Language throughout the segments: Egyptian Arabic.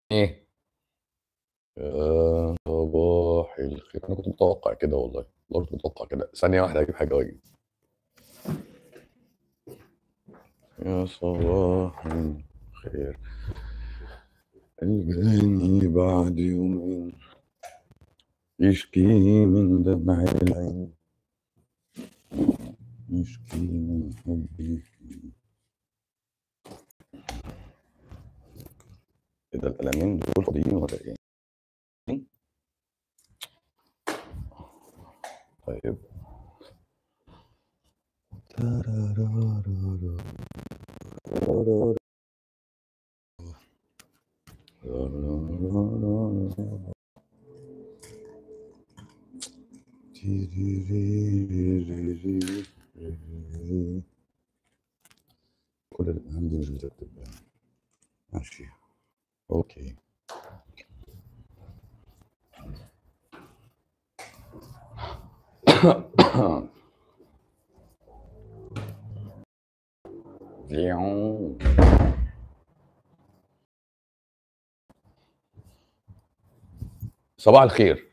إيه؟ يا صباح الخير، أنا كنت متوقع كده والله، والله كنت متوقع كده، ثانية واحدة هاجيب حاجة وآجي. يا صباح الخير، الجاني بعد يومين يشكي من دمع العين يشكي من حبي فيه. إيه ده القلمين دول فاضيين والّا إيه؟ طيب. كل الألحان دي مش بترتب يعني. ماشي، أوكي. فيون. صباح الخير.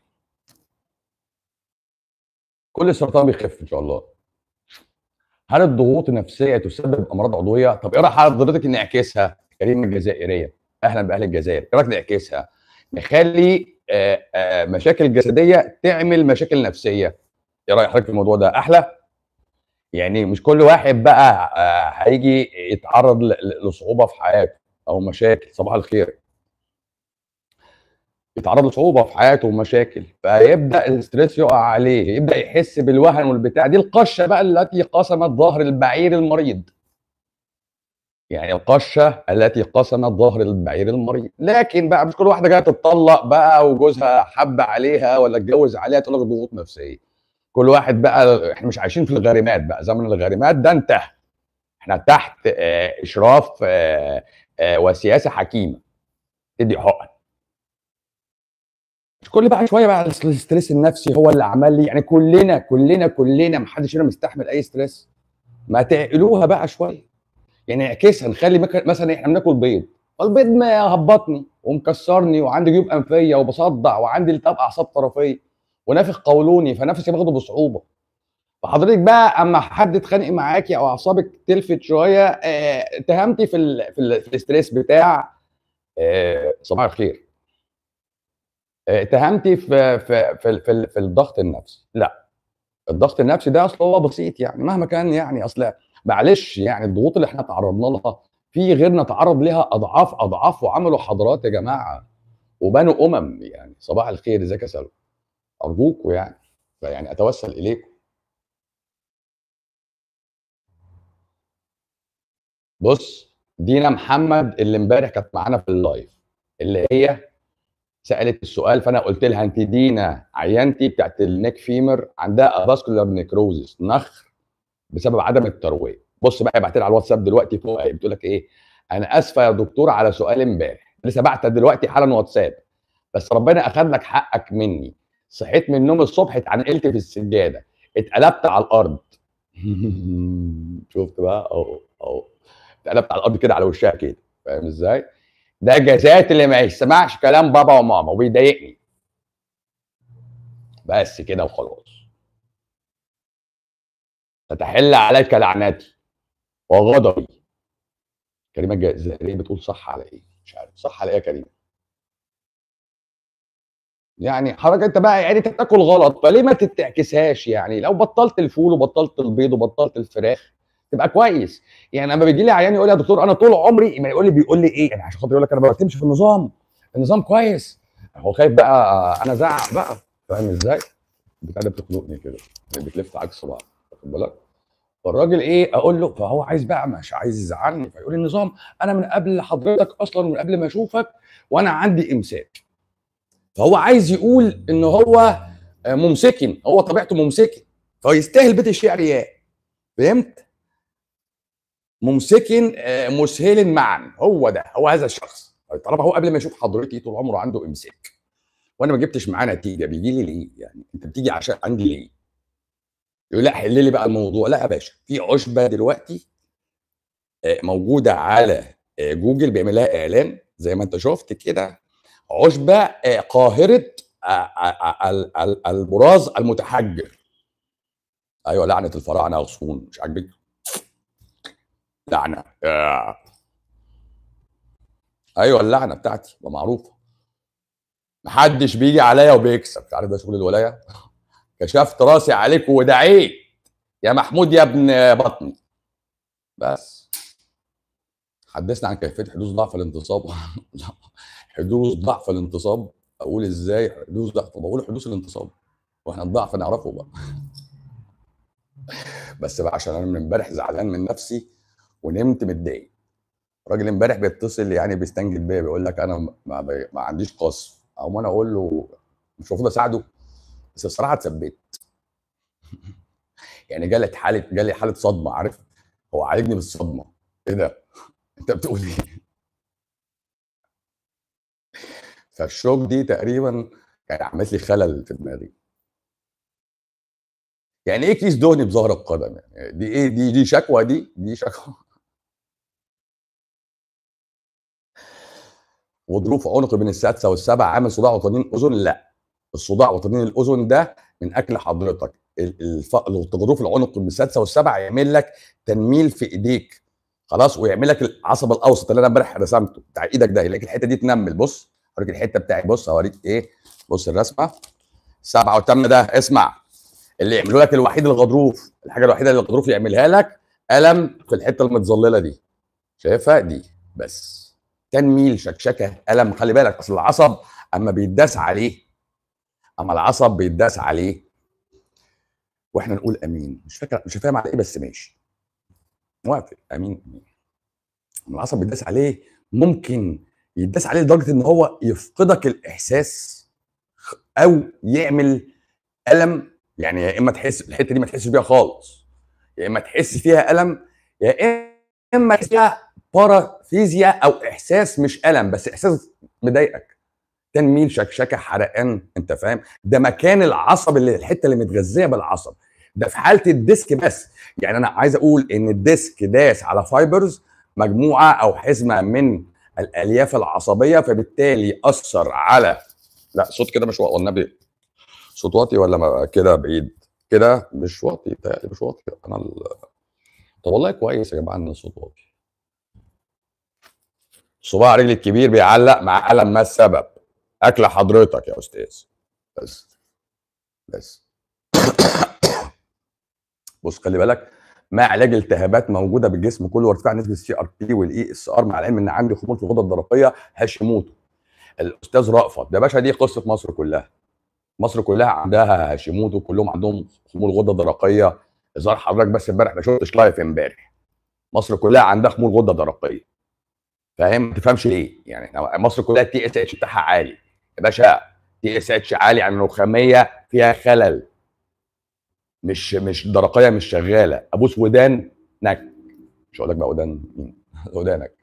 كل السرطان بيخف إن شاء الله. هل الضغوط النفسية تسبب أمراض عضوية؟ طب إيه رأي حضرتك نعكسها؟ كريمة الجزائرية، أهلًا بأهل الجزائر، إيه رأيك نعكسها؟ نخلي آآ آآ مشاكل جسدية تعمل مشاكل نفسية، إيه رأي حضرتك في الموضوع ده؟ أحلى؟ يعني مش كل واحد بقى آآ هييجي يتعرّض ل ل لصعوبة في حياته أو مشاكل، صباح الخير. يتعرّض لصعوبة في حياته ومشاكل، فيبدأ الstress يُقع عليه، يبدأ يحس بالوهن والبتاع، دي القشة بقى التي قسمت ظهر البعير المريض. يعني القشة التي قسمت ظهر البعير المريض، لكن بقى مش كل واحدة جاية تتطلّق بقى وجوزها حَب عليها والّا اتجوّز عليها تقول لك ضغوط نفسية. كل واحد بقى إحنا مش عايشين في الغارمات بقى، زمن الغارمات ده انتهى. إحنا تحت آآ إشراف آآ آآ وسياسة حكيمة. تدّي حُقن. مش كل بقى شوية بقى الس الstress النفسي هو اللي عمل لي يعني كلنا، كلنا، كلنا ما حدش فينا مستحمل أي stress. ما تعقلوها بقى شوية. يعني نعكسها نخلي مك مثلًا إحنا بناكل بيض، فالبيض مهبّطني ومكسّرني وعندي جيوب أنفية وباصدّع وعندي التهاب أعصاب طرفية ونافخ قولوني، فنفسي باخده بصعوبة. فحضرتك بقى أمّا حد اتخانق معاكِ أو أعصابِك تلفت شوية آآ اتهمتِ في ال في ال في الstress بتاع آآ صباح الخير. آآ اتهمتِ في في في ال في ال في الضغط النفسي، لأ. الضغط النفسي ده أصل هو بسيط يعني مهما كان يعني أصل معلش يعني الضغوط اللي إحنا تعرّضنا لها في غيرنا اتعرّض ليها أضعاف، أضعاف وعملوا حضارات يا جماعة وبنوا أُمم يعني، صباح الخير، إزيك يا سلوى؟ أرجوكم يعني، فيعني أتوسّل إليكم. بُص، دينا محمد اللي امبارح كانت معانا في الlive اللي هي سألت السؤال فأنا قُلت لها: "أنتِ دينا عيانتي بتاعة الneck femur عندها avascular necrosis نخر بسبب عدم التروية." بُص بقى هي باعتة لي على الواتساب دلوقتي فوق أهي بتقول لك إيه: "أنا آسفة يا دكتورة على سؤالي امبارح." لسه باعتة دلوقتي حالًا واتساب، "بس ربنا أخد لك حقك منّي، صحيت من النوم الصبح اتعنقلت في السجادة، اتقلبت على الأرض." شُفت بقى؟ أهو، أهو. اتقلبت على الأرض كده على وشّها كده، فاهم إزاي؟ ده جزات اللي ما يسمعش كلام بابا وماما وبيضايقني. بس كده وخلاص. فتحل عليك لعنتي وغضبي. كريمة الجزائرية بتقول صح على إيه؟ مش عارف، صح على إيه يا كريمة؟ يعني حضرتك أنت بقى يعني أنت بتاكل غلط، فليه ما ت تعكسهاش يعني؟ لو بطّلت الفول وبطّلت البيض وبطّلت الفراخ تبقى كويس. يعني أمّا بييجي لي عيان يقول لي: "يا دكتور أنا طول عمري" ما يقول لي بيقول لي إيه، يعني عشان خاطر يقول لك أنا ما باكتمش في النظام، النظام كويس. هو خايف بقى أنا أزعّق بقى، فاهم إزاي؟ البتاعة دي بتخنقني كده، بتلف عكس بعض، واخد بالك؟ فالراجل إيه، أقول له فهو عايز بقى مش عايز يزعّلني، فيقول لي: "النظام أنا من قبل حضرتك أصلًا ومن قبل ما أشوفك وأنا عندي إمساك." فهو عايز يقول إن هو آآ ممسكن، هو طبيعته ممسكن، فيستاهل بيت الشعر ياه، فهمت؟ ممسكن آآ مسهلٍ معًا، هو ده، هو هذا الشخص. طالما هو قبل ما يشوف حضرتي طول عمره عنده إمساك وأنا ما جبتش معاه نتيجة، بييجي لي ليه يعني؟ أنت بتيجي عشان عندي ليه؟ يقول لأ حل لي بقى الموضوع، لأ يا باشا، في عُشبة دلوقتي آآ موجودة على آآ جوجل بيعمل لها إعلان زي ما أنت شُفت كده عشبه آه، قاهره آه، آه، ال- ال- البراز المتحجر ايوه لعنه الفراعنه يا غصون مش عاجبك لعنه آه. ايوه اللعنه بتاعتي ما معروفه محدش بيجي عليا وبيكسب مش عارف ده شغل الولايه كشفت راسي عليك ودعيت يا محمود يا ابن بطني بس حدثنا عن كيفيه حدوث ضعف الانتصاب حدوث ضعف الانتصاب اقول ازاي حدوث ضعف بقول حدوث الانتصاب واحنا الضعف نعرفه بقى بس بقى عشان انا من امبارح زعلان من نفسي ونمت متضايق راجل امبارح بيتصل يعني بيستنجد بيا بيقول لك انا ما, ما, ما عنديش قصف او انا اقول له مش المفروض اساعده بس الصراحه اتثبت يعني جالت حاله جالي حاله صدمه عارف هو عالجني بالصدمه ايه ده انت بتقول ايه فالشوك دي تقريبا كانت عملت لي خلل في دماغي يعني ايه كيس دهني بظهر القدم يعني دي ايه دي دي شكوى دي دي شكوى وظروف عنق بين السادسه والسابعه عامل صداع وطنين اذن لا الصداع وطنين الاذن ده من اكل حضرتك ال- الف... الغضروف العنق بين السادسه والسابعه يعمل لك تنميل في ايديك خلاص ويعمل لك العصب الاوسط اللي انا امبارح رسمته بتاع ايدك ده يلاقي الحته دي تنمل بص اوريك الحته بتاعي بص اوريك ايه بص الرسمه سبعه والثامنه ده اسمع اللي يعملوا لك الوحيد الغضروف الحاجه الوحيده اللي الغضروف يعملها لك الم في الحته المتظلله دي شايفها دي بس تنميل شكشكه الم خلي بالك اصل العصب اما بيتداس عليه اما العصب بيتداس عليه واحنا نقول امين مش فاكر مش فاهم على ايه بس ماشي موافق امين امين أما العصب بيتداس عليه ممكن يتداس عليه لدرجه ان هو يفقدك الاحساس او يعمل الم يعني يا اما تحس الحته دي ما تحسش بيها خالص يا اما تحس فيها الم يا اما تحس فيها بارافيزيا او احساس مش الم بس احساس مضايقك تنميل شكشكه حرقان انت فاهم ده مكان العصب اللي الحته اللي متغذيه بالعصب ده في حاله الديسك بس يعني انا عايز اقول ان الديسك داس على فايبرز مجموعه او حزمه من الالياف العصبيه فبالتالي اثر على لا صوت كده مش واطي والنبي صوت واطي ولا ما- كده بعيد كده مش واطي بتهيألي مش واطي انا ال... طب والله كويس يا جماعه ان الصوت واطي صباع رجلي الكبير بيعلق مع الم ما السبب اكل حضرتك يا استاذ بس بس بص خلي بالك ما علاج التهابات موجوده بالجسم كله وارتفاع نسبه السي ار بي والاي اس ار مع العلم ان عندي خمول في الغده الدرقيه هاشيموتو الاستاذ رأفت ده باشا دي قصه مصر كلها مصر كلها عندها هاشيموتو كلهم عندهم خمول غده درقيه ظهر حضرتك بس امبارح ما شفتش لايف امبارح مصر كلها عندها خمول غده درقيه فاهم ما تفهمش ليه يعني احنا مصر كلها التي اس اتش بتاعها عالي يا باشا تي اس اتش عالي يعني الرخاميه فيها خلل مش مش درقيه مش شغاله ابوس ودان نك مش هقول لك بقى ودان مين ودانك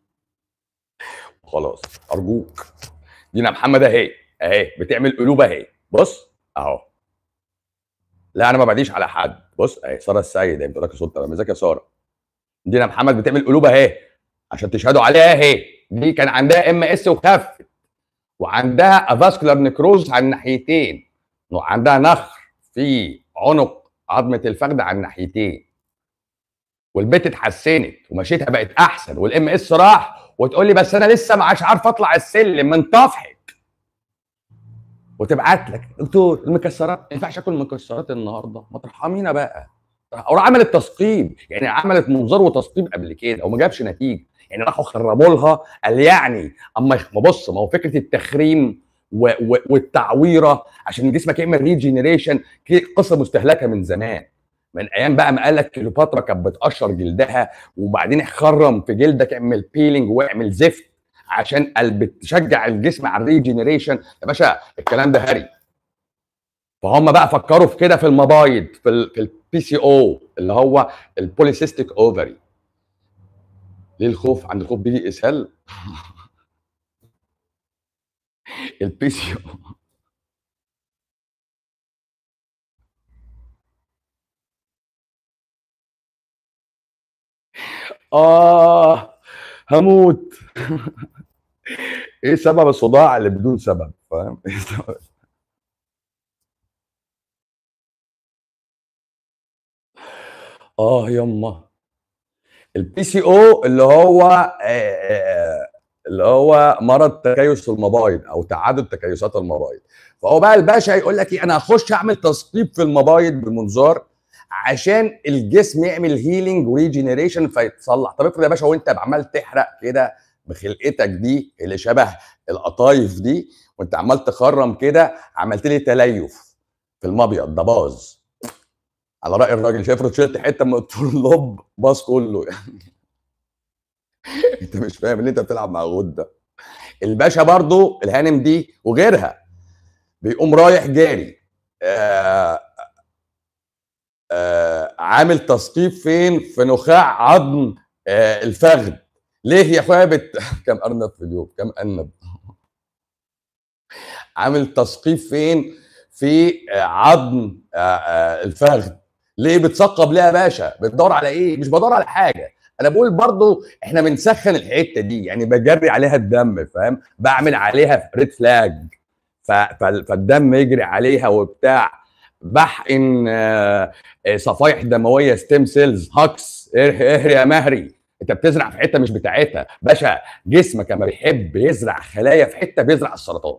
خلاص ارجوك دينا محمد اهي اهي بتعمل قلوب اهي بص اهو لا انا ما بعديش على حد بص اهي ساره السيد اهي بتقول لك صوت تمام ازيك يا ساره دينا محمد بتعمل قلوب اهي عشان تشهدوا عليها اهي دي كان عندها ام اس وخفت وعندها افاسكولار نكروز على الناحيتين وعندها نخر في عنق عظمه الفخذ على الناحيتين والبت اتحسنت ومشيتها بقت احسن والام اس راح وتقول لي بس انا لسه مش عارف اطلع السلم من طفحك وتبعت لك دكتور المكسرات ما ينفعش اكل مكسرات النهارده ما ترحمينا بقى او عملت تثقيب يعني عملت منظار وتثقيب قبل كده وما جابش نتيجه يعني راحوا خربوا لها قال يعني اما يخ- ما بص ما هو فكره التخريم و... و... والتعويره عشان جسمك يعمل ريجينيريشن قصه مستهلكه من زمان من ايام بقى ما قال لك كليوباترا كانت بتقشر جلدها وبعدين خرم في جلدك اعمل بيلينج واعمل زفت عشان قال بتشجع الجسم على الريجينيريشن يا باشا الكلام ده هري فهم بقى فكروا في كده في المبايض في ال في البي سي او اللي هو البوليسيستيك اوفري ليه الخوف عند الخوف بيجي اسهال البي سي او اه هموت ايه سبب الصداع اللي بدون سبب فاهم إيه سبب؟ اه يما البي سي او اللي هو آه، اللي هو مرض تكيس المبايض او تعدد تكيسات المبايض فهو بقى الباشا يقول لك ايه انا هخش اعمل تثقيب في المبايض بالمنظار عشان الجسم يعمل هيلينج وريجنريشن فيتصلح طب افرض يا باشا وانت عمال تحرق كده بخلقتك دي اللي شبه القطايف دي وانت عمال تخرم كده عملت لي تليف في المبيض ده باظ على راي الراجل شايف افرض شلت حته من الطرلاب باظ كله يعني انت مش فاهم ان انت بتلعب مع غده الباشا برضو الهانم دي وغيرها بيقوم رايح جاري آه آه عامل تثقيف فين في نخاع عظم آه الفخذ ليه يا اخويا بت... كم ارنب في اليوم كم ارنب عامل تثقيف فين في آه، عظم آه، آه، الفخذ ليه بتثقب ليه يا باشا بتدور على ايه مش بدور على حاجه انا بقول برضو احنا بنسخن الحته دي يعني بجري عليها الدم فاهم بعمل عليها ريد فلاج ف... ف... فالدم يجري عليها وبتاع بحقن آه، آه، صفائح دمويه ستيم سيلز هاكس اهري يا مهري انت بتزرع في حته مش بتاعتها باشا جسمك لما بيحب يزرع خلايا في حته بيزرع السرطان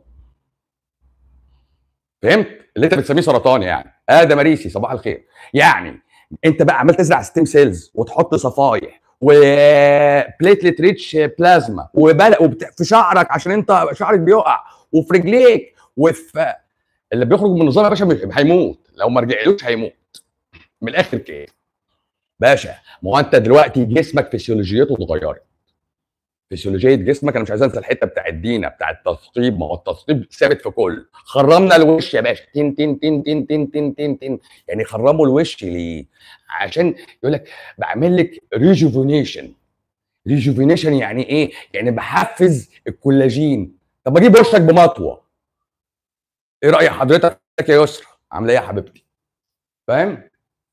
فهمت اللي انت بتسميه سرطان يعني ادم مريسي صباح الخير يعني انت بقى عمال تزرع ستيم سيلز وتحط صفائح وبليتلت ريتش بلازما وبل... وبت... في شعرك عشان انت شعرك بيقع وفي رجليك وفي اللي بيخرج من النظام يا باشا مش- هيموت لو ما رجعلوش هيموت من الاخر كده باشا ما هو انت دلوقتي جسمك فسيولوجيته اتغيرت فسيولوجيه جسمك انا مش عايز انسى الحته بتاع الدينا بتاع التثقيب ما هو التثقيب ثابت في كل خرمنا الوش يا باشا تن تن تن تن تن تن تن تن يعني خرموا الوش ليه؟ عشان يقول لك بعمل لك ريجوفينيشن ريجوفينيشن يعني ايه؟ يعني بحفز الكولاجين طب اجيب وشك بمطوه ايه راي حضرتك يا يسرا عامله ايه يا حبيبتي فاهم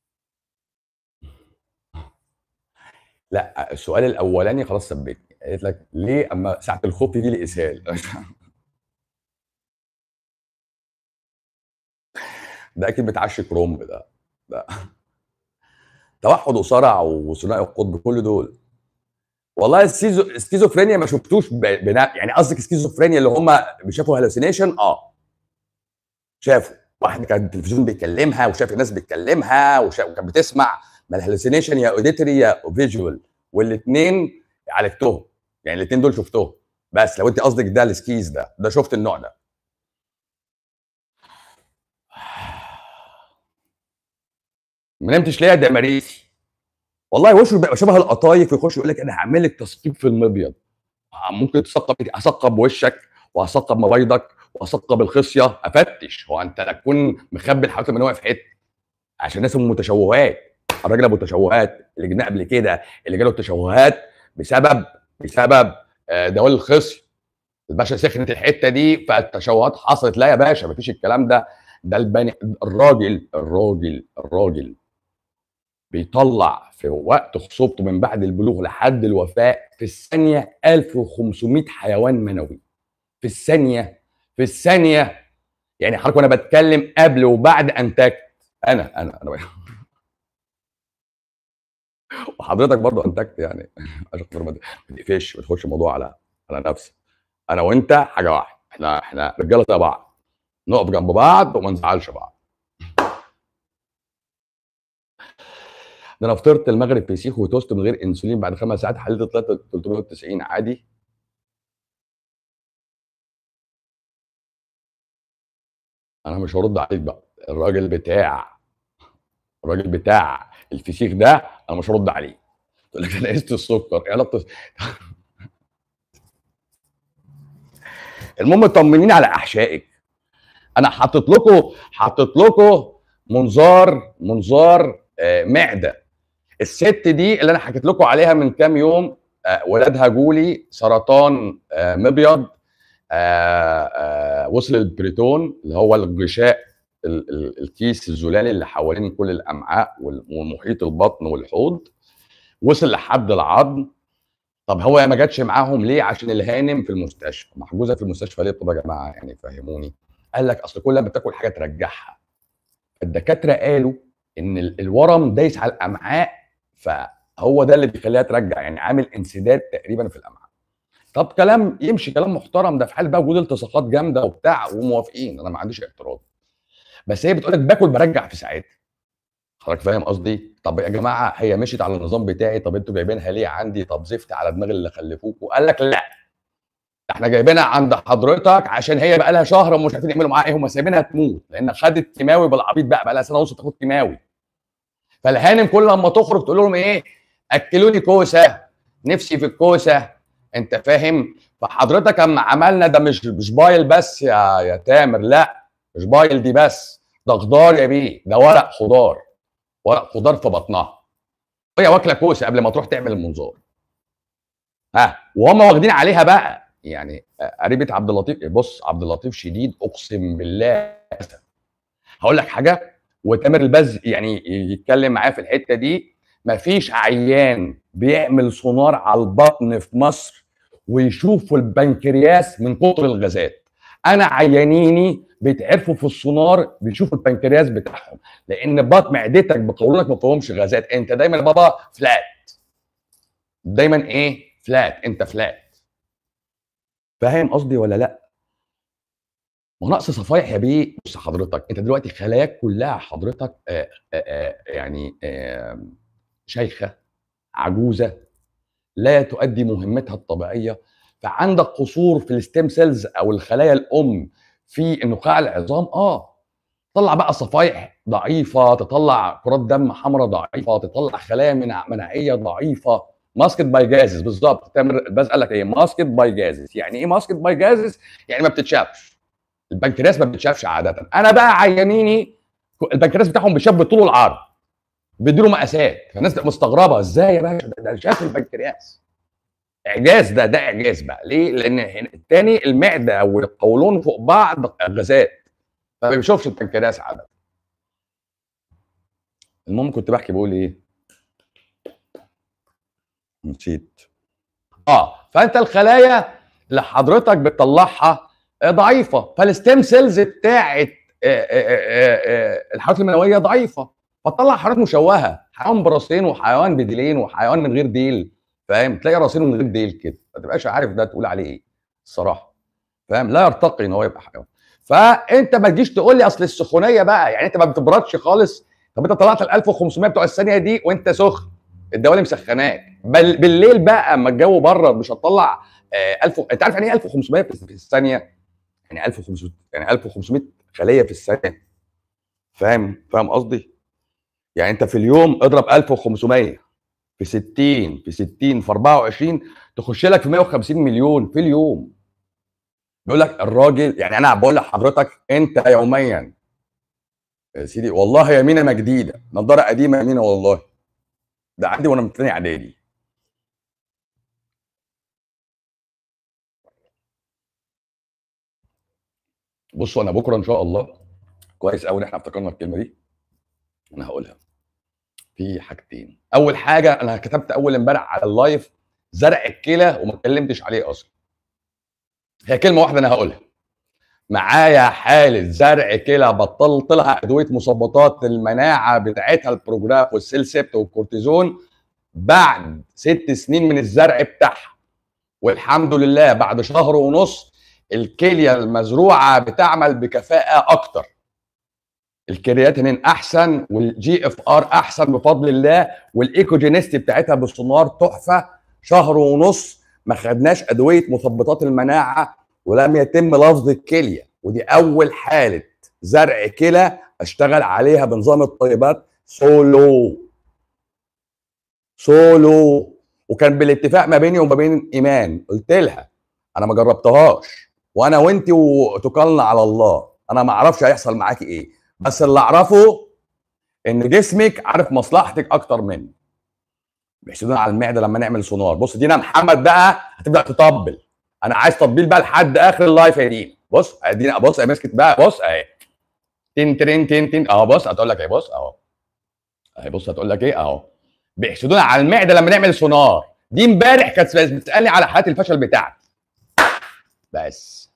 لا السؤال الاولاني خلاص ثبتني قالت لك ليه اما ساعه الخوف دي الاسهال ده اكيد بتعشي كرومب ده ده توحد وصرع وثنائي القطب كل دول والله السيزو السكيزوفرينيا ما شفتوش ب... بنا... يعني قصدك السكيزوفرينيا اللي هم شافوا هلوسينيشن اه شافوا واحد كان التلفزيون بيكلمها وشاف الناس بتكلمها وشاف وكانت بتسمع ما الهلوسينيشن يا اوديتري يا فيجوال والاثنين عالجتهم يعني الاثنين دول شفتهم بس لو انت قصدك ده السكيز ده ده شفت النوع ده ما نمتش ليه يا دماريسي والله وشه بيبقى شبه القطايف ويخش يقول لك انا هعمل لك تثقيب في المبيض آه، ممكن تثقب هثقب وشك وهثقب مبايضك وهثقب الخصيه افتش هو انت لا تكون مخبي الحاجات المنويه في حته عشان الناس المتشوهات الراجل ابو تشوهات اللي جبناه قبل كده اللي جاله تشوهات بسبب بسبب آه، دوال الخصيه الباشا سخنت الحته دي فالتشوهات حصلت لا يا باشا مفيش الكلام ده ده البني الراجل الراجل الراجل بيطلع في وقت خصوبته من بعد البلوغ لحد الوفاه في الثانيه 1500 حيوان منوي في الثانيه في الثانيه يعني حضرتك وانا بتكلم قبل وبعد انتجت انا انا انا وحضرتك برضه انتجت يعني عشان خاطر ما ما تقفش ما تخش الموضوع على على نفسك انا وانت حاجه واحده احنا احنا رجاله زي بعض نقف جنب بعض وما نزعلش بعض ده انا فطرت المغرب فسيخ وتوست من غير انسولين بعد خمس ساعات حليت طلعت 390 عادي انا مش هرد عليك بقى الراجل بتاع الراجل بتاع الفسيخ ده انا مش هرد عليه تقول لك انا قست السكر ايه علاقه المهم طمنيني على احشائك انا حاطط لكم حاطط لكم منظار منظار آه، معده الست دي اللي انا حكيت لكم عليها من كام يوم آه، ولادها جولي سرطان آه، مبيض آه، آه، وصل البريتون اللي هو الغشاء ال- ال- الكيس الزلالي اللي حوالين كل الامعاء وال- ومحيط البطن والحوض وصل لحد العظم طب هو ما جاتش معاهم ليه عشان الهانم في المستشفى محجوزه في المستشفى ليه طب يا جماعه يعني فهموني قال لك اصل كل ما بتاكل حاجه ترجعها الدكاتره قالوا ان ال- الورم دايس على الامعاء فهو ده اللي بيخليها ترجع يعني عامل انسداد تقريبا في الامعاء طب كلام يمشي كلام محترم ده في حال بقى وجود التصاقات جامده وبتاع وموافقين انا ما عنديش اعتراض بس هي بتقول لك باكل برجع في ساعتها حضرتك فاهم قصدي؟ طب يا جماعه هي مشيت على النظام بتاعي طب انتوا جايبينها ليه عندي؟ طب زفت على دماغ اللي خلفوكوا قال لك لا ده احنا جايبينها عند حضرتك عشان هي بقى لها شهر ومش عارفين يعملوا معاها ايه هم سايبينها تموت لان خدت كيماوي بالعبيط بقى بقى لها سنه ونص تاخد كيماوي فالهانم كل لما تخرج تقول لهم ايه؟ اكلوني كوسه نفسي في الكوسه انت فاهم؟ فحضرتك اما عملنا ده مش مش بايل بس يا يا تامر لا مش بايل دي بس ده خضار يا بيه ده ورق خضار ورق خضار في بطنها وهي واكله كوسه قبل ما تروح تعمل المنظار ها وهم واخدين عليها بقى يعني قريبه عبد اللطيف بص عبد اللطيف شديد اقسم بالله هقول لك حاجه وتامر البز يعني يتكلم معايا في الحته دي مفيش عيان بيعمل سونار على البطن في مصر ويشوفوا البنكرياس من كتر الغازات انا عيانيني بيتعرفوا في السونار بيشوفوا البنكرياس بتاعهم لان بطن معدتك بقولونك ما فيهمش غازات انت دايما بابا فلات دايما ايه فلات انت فلات فاهم قصدي ولا لا ونقص صفايح يا بيه بص حضرتك انت دلوقتي خلاياك كلها حضرتك آآ آآ يعني آآ شيخه عجوزه لا تؤدي مهمتها الطبيعيه فعندك قصور في الستيم سيلز او الخلايا الام في نخاع العظام اه تطلع بقى صفائح ضعيفه تطلع كرات دم حمراء ضعيفه تطلع خلايا منع مناعيه ضعيفه ماسكت باي جازز بالظبط تامر الباز قال لك ايه ماسكت باي جازز يعني ايه ماسكت باي جازز يعني ما بتتشافش البنكرياس ما بتتشافش عاده انا بقى عيانيني البنكرياس بتاعهم بيشاف بالطول والعرض بيديله مقاسات فالناس تبقى مستغربه ازاي يا باشا ده شاف البنكرياس اعجاز ده ده اعجاز بقى ليه؟ لان الثاني المعده والقولون فوق بعض غازات فما بيشوفش البنكرياس عاده المهم كنت بحكي بقول ايه؟ نسيت اه فانت الخلايا اللي حضرتك بتطلعها ضعيفه فالستيم سيلز بتاعت الحيوانات المنويه ضعيفه فتطلع حيوانات مشوهه حيوان براسين وحيوان بديلين وحيوان من غير ديل فاهم تلاقي راسين من غير ديل كده ما تبقاش عارف ده تقول عليه ايه الصراحه فاهم لا يرتقي ان هو يبقى حيوان فانت ما تجيش تقول لي اصل السخونيه بقى يعني انت ما بتبردش خالص طب انت طلعت ال 1500 بتوع الثانيه دي وانت سخن الدوالي مسخناك بل بالليل بقى اما الجو برد مش هتطلع آه 1000 انت عارف يعني ايه 1500 في الثانيه يعني 1500 يعني 1500 خليه في الثانيه فاهم فاهم قصدي يعني انت في اليوم اضرب 1500 في 60 في 60 في 24 تخش لك في 150 مليون في اليوم بيقول لك الراجل يعني انا بقول لحضرتك انت يوميا يا سيدي والله يمينه ما جديده نضاره قديمه يمينه والله ده عندي وانا من تاني اعدادي بصوا انا بكره ان شاء الله كويس قوي ان احنا افتكرنا الكلمه دي انا هقولها في حاجتين اول حاجه انا كتبت اول امبارح على اللايف زرع الكلى وما اتكلمتش عليه اصلا هي كلمه واحده انا هقولها معايا حاله زرع كلى بطلت لها ادويه مثبطات المناعه بتاعتها البروجراف والسيلسبت والكورتيزون بعد ست سنين من الزرع بتاعها والحمد لله بعد شهر ونص الكليه المزروعه بتعمل بكفاءه اكتر الكرياتينين احسن والجي اف ار احسن بفضل الله والايكوجينيستي بتاعتها بالسونار تحفه شهر ونص ما خدناش ادويه مثبطات المناعه ولم يتم لفظ الكليه ودي اول حاله زرع كلى اشتغل عليها بنظام الطيبات سولو سولو وكان بالاتفاق ما بيني وما بين ايمان قلت لها انا ما جربتهاش وانا وانت وتكلنا على الله انا ما اعرفش هيحصل معاكي ايه بس اللي اعرفه ان جسمك عارف مصلحتك اكتر مني بيحسدونا على المعده لما نعمل سونار بص دينا محمد بقى هتبدا تطبل انا عايز تطبيل بقى لحد اخر اللايف يا دينا بص ادينا بص يا مسكت بقى بص اهي تن تن تن تن اهو بص هتقول لك ايه بص اهو اهي بص هتقول لك ايه اهو بيحسدونا على المعده لما نعمل سونار دي امبارح كانت بتسالني على حالات الفشل بتاعتي بس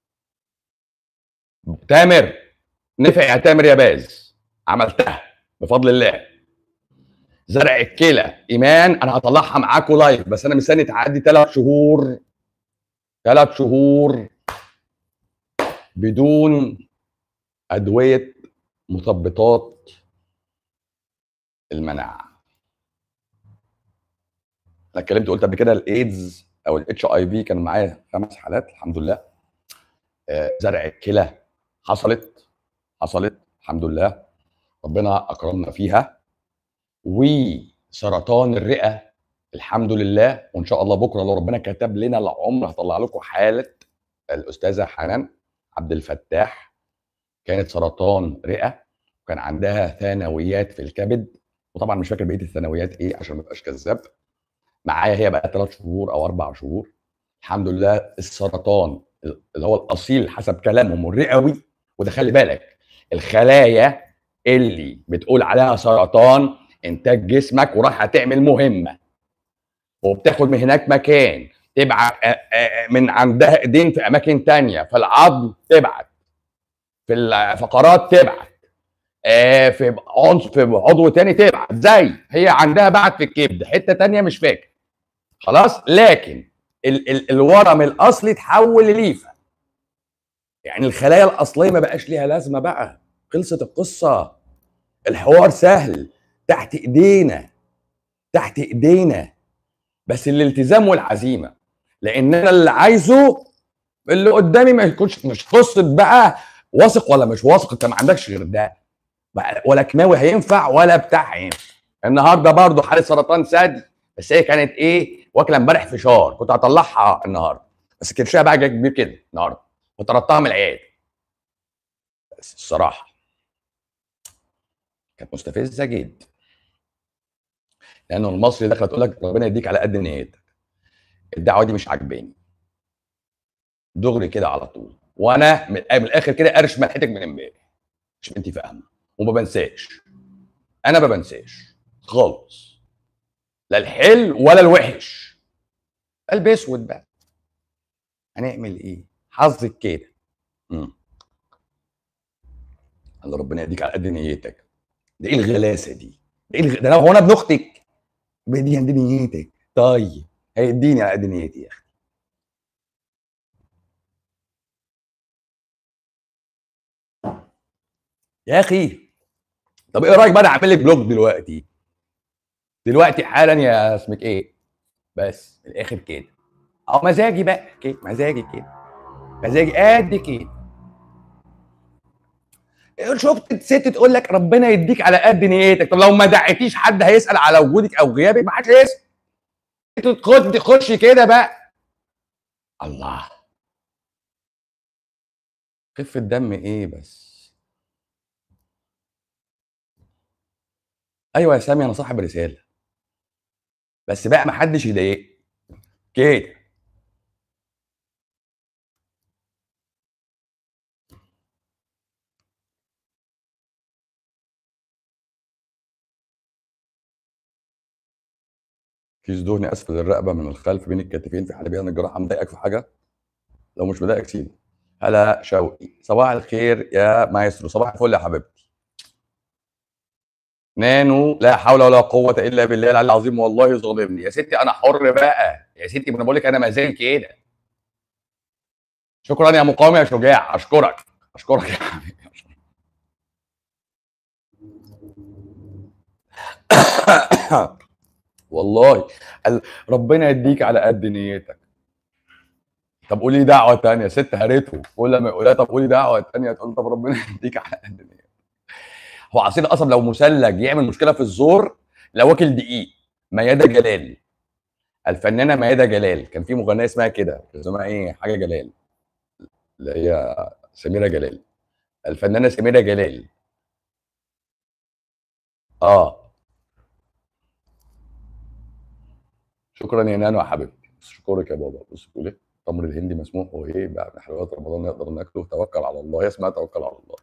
تامر نفع يا تامر يا باز عملتها بفضل الله زرع الكلى ايمان انا هطلعها معاكم لايف بس انا مستني تعدي ثلاث شهور ثلاث شهور بدون ادويه مثبطات المناعه انا اتكلمت قلت قبل كده الايدز او الاتش اي في كان معايا خمس حالات الحمد لله آه، زرع الكلى حصلت حصلت الحمد لله ربنا اكرمنا فيها وسرطان الرئه الحمد لله وان شاء الله بكره لو ربنا كتب لنا العمر هطلع لكم حاله الاستاذه حنان عبد الفتاح كانت سرطان رئه وكان عندها ثانويات في الكبد وطبعا مش فاكر بقيه الثانويات ايه عشان ما ابقاش كذاب معايا هي بقى ثلاث شهور او اربع شهور الحمد لله السرطان اللي هو الاصيل حسب كلامهم الرئوي وده خلي بالك الخلايا اللي بتقول عليها سرطان انتاج جسمك وراح تعمل مهمه وبتاخد من هناك مكان تبعت من عندها ايدين في اماكن تانية فالعظم تبعت في الفقرات تبعت في عنصر في عضو تاني تبعت زي هي عندها بعت في الكبد حته تانية مش فاكر خلاص لكن ال ال الورم الاصلي تحول لليفه يعني الخلايا الاصليه ما بقاش ليها لازمه بقى خلصت القصه الحوار سهل تحت ايدينا تحت ايدينا بس الالتزام والعزيمه لان انا اللي عايزه اللي قدامي ما يكونش مش قصه بقى واثق ولا مش واثق انت ما عندكش غير ده ولا كيماوي هينفع ولا بتاع هينفع النهارده برضه حاله سرطان ثدي بس هي كانت ايه واكله امبارح فشار كنت هطلعها النهارده بس كرشها بقى جاي كبير كده النهارده وطردتها من العياده بس الصراحه كانت مستفزه جدا لانه المصري داخله تقول لك ربنا يديك على قد نيتك الدعوه دي مش عاجباني دغري كده على طول وانا من الاخر كده قرش ملحتك من امبارح مش انت فاهمه وما بنساش انا ما بنساش خالص لا الحلو ولا الوحش قلب اسود بقى هنعمل ايه حظك كده الله ربنا يديك على قد نيتك ده ايه الغلاسه دي ده ايه الغ... ده هو انا ابن اختك دي عند نيتك طيب هيديني على قد نيتي يا اخي يا اخي طب ايه رايك بقى انا اعمل لك بلوج دلوقتي دلوقتي حالا يا اسمك ايه بس من الاخر كده اه مزاجي بقى كده مزاجي كده مزاجي قد كده شفت ست تقول لك ربنا يديك على قد نيتك طب لو ما دعيتيش حد هيسال على وجودك او غيابك ما حدش هيسال انت تخش كده بقى الله خفه دم ايه بس ايوه يا سامي انا صاحب رساله بس بقى ما حدش يضايقني كده كيس دهني اسفل الرقبه من الخلف بين الكتفين في حالبيه الجراحه مضايقك في حاجه لو مش مضايقك سيبه هلا شوقي صباح الخير يا مايسترو صباح الفل يا حبيبتي نانو لا حول ولا قوه الا بالله العلي العظيم والله ظالمني يا ستي انا حر بقى يا ستي ما انا بقول لك انا مازال كده شكرا يا مقاوم يا شجاع اشكرك اشكرك يا حبيبي والله ربنا يديك على قد نيتك طب قولي دعوه ثانيه ست هريته كل ما يقولها طب قولي دعوه ثانيه تقول طب ربنا يديك على قد نيتك هو عصير القصب لو مثلج يعمل مشكله في الزور لو واكل دقيق ميادة جلال الفنانه ميادة جلال كان في مغنيه اسمها كده اسمها ايه حاجه جلال اللي هي سميره جلال الفنانه سميره جلال اه شكرا يا نانو يا حبيبتي اشكرك يا بابا بص بتقول ايه التمر الهندي مسموح وايه بقى من حلويات رمضان نقدر ناكله توكل على الله هي اسمها توكل على الله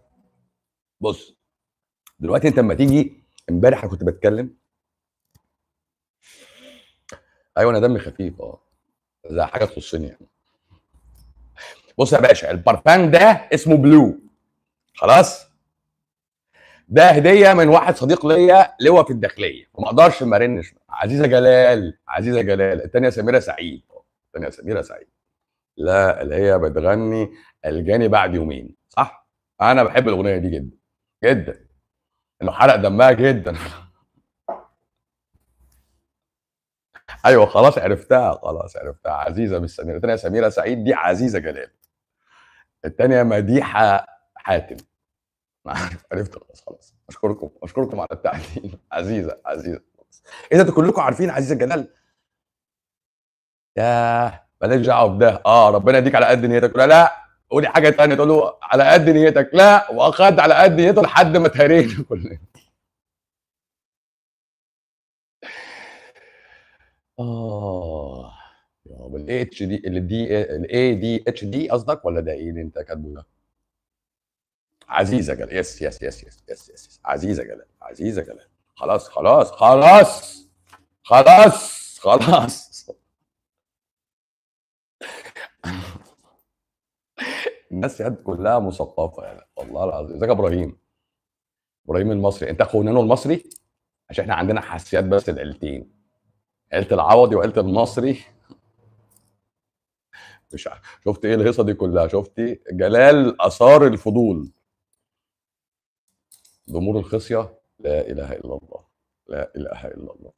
بص دلوقتي انت لما تيجي امبارح انا كنت بتكلم ايوه انا دمي خفيف اه ده حاجه تخصني يعني بص يا باشا البرفان ده اسمه بلو خلاص ده هديه من واحد صديق ليا لواء في الداخليه وما اقدرش ما ارنش عزيزه جلال عزيزه جلال الثانيه سميره سعيد الثانيه سميره سعيد لا اللي هي بتغني الجاني بعد يومين صح انا بحب الاغنيه دي جدا جدا انه حرق دمها جدا ايوه خلاص عرفتها خلاص عرفتها عزيزه مش سميره الثانيه سميره سعيد دي عزيزه جلال الثانيه مديحه حاتم عرفت خلاص خلاص اشكركم اشكركم على التعليم عزيزه عزيزه اذا انتوا كلكم عارفين عزيزه جلال ياه مالكش دعوه بده اه ربنا يديك على قد نيتك لا لا قولي حاجه ثانيه تقول له على قد نيتك لا واخد على قد نيته لحد ما تهرينا كلنا اه يابا الاي اتش دي الدي الاي دي اتش دي قصدك ولا ده ايه اللي انت كاتبه ده؟ عزيزه جلال يس يس يس يس يس يس, يس. عزيزه جلال عزيزه جلال خلاص خلاص خلاص خلاص خلاص الناس يد كلها مثقفه يعني والله العظيم ازيك يا ابراهيم ابراهيم المصري انت اخو نانو المصري عشان احنا عندنا حساسيات بس العيلتين عيله العوضي وعيله المصري مش عارف شفت ايه الهيصه دي كلها شفتي جلال اثار الفضول ضمور الخصيه لا اله الا الله لا اله الا الله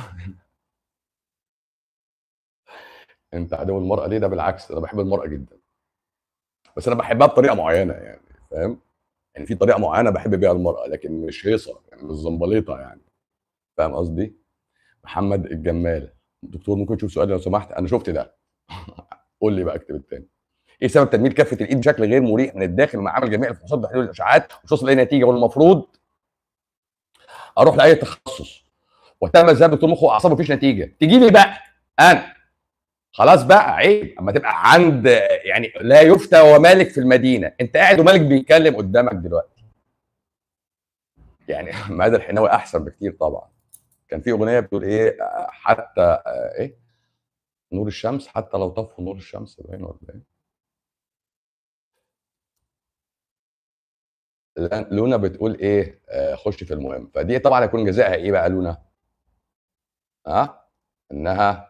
انت عدو المراه ليه ده بالعكس انا بحب المراه جدا بس انا بحبها بطريقه معينه يعني فاهم يعني في طريقه معينه بحب بيها المراه لكن مش هيصه يعني مش زنبليطه يعني فاهم قصدي محمد الجمال دكتور ممكن تشوف سؤالي لو سمحت انا شفت ده قول لي بقى اكتب التاني ايه سبب تنميل كفه الايد بشكل غير مريح من الداخل مع عمل جميع الفحوصات بحلول الاشعاعات مش توصل لاي نتيجه والمفروض اروح لاي تخصص وتم ذهاب دكتور مخ واعصاب مفيش نتيجه تجي لي بقى انا خلاص بقى عيب اما تبقى عند يعني لا يفتى ومالك في المدينه انت قاعد ومالك بيتكلم قدامك دلوقتي يعني ماذا الحناوي احسن بكتير طبعا كان في اغنيه بتقول ايه حتى ايه نور الشمس حتى لو طفوا نور الشمس باين ولا ايه لونا بتقول ايه آه خش في المهم فدي طبعا هيكون جزائها ايه بقى لونا ها أه؟ انها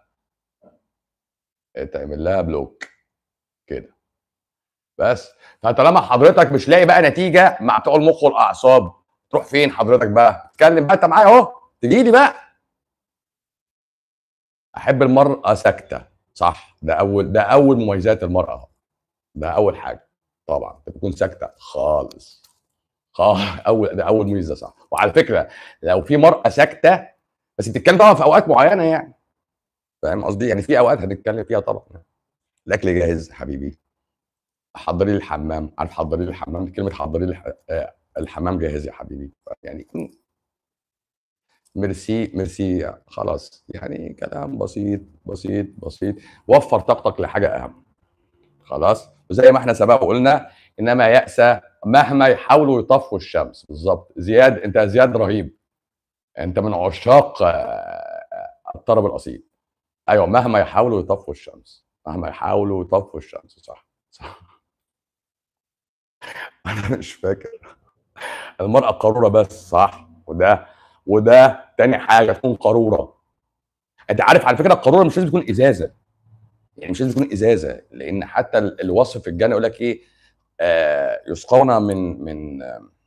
تعمل لها بلوك كده بس فطالما حضرتك مش لاقي بقى نتيجه مع بتوع المخ والاعصاب تروح فين حضرتك بقى اتكلم بقى انت معايا اهو تجي لي بقى احب المراه ساكته صح ده اول ده اول مميزات المراه ده اول حاجه طبعا تكون ساكته خالص خالص اول ده اول ميزه صح وعلى فكره لو في مراه ساكته بس بتتكلم طبعا في اوقات معينه يعني فاهم قصدي يعني في اوقات هنتكلم فيها طبعا الاكل جاهز حبيبي حضري لي الحمام عارف حضري لي الحمام كلمه حضري لي الحمام جاهز يا حبيبي يعني ميرسي ميرسي خلاص يعني كلام بسيط بسيط بسيط وفر طاقتك لحاجه اهم خلاص وزي ما احنا سبق وقلنا انما يأسى مهما يحاولوا يطفوا الشمس بالظبط زياد انت زياد رهيب انت من عشاق الطرب الاصيل ايوه مهما يحاولوا يطفوا الشمس مهما يحاولوا يطفوا الشمس صح صح انا مش فاكر المرأة قارورة بس صح وده وده تاني حاجة تكون قارورة انت عارف على فكرة القارورة مش لازم تكون ازازة يعني مش لازم تكون ازازة لان حتى الوصف في الجنة يقول لك ايه آه يسقون من من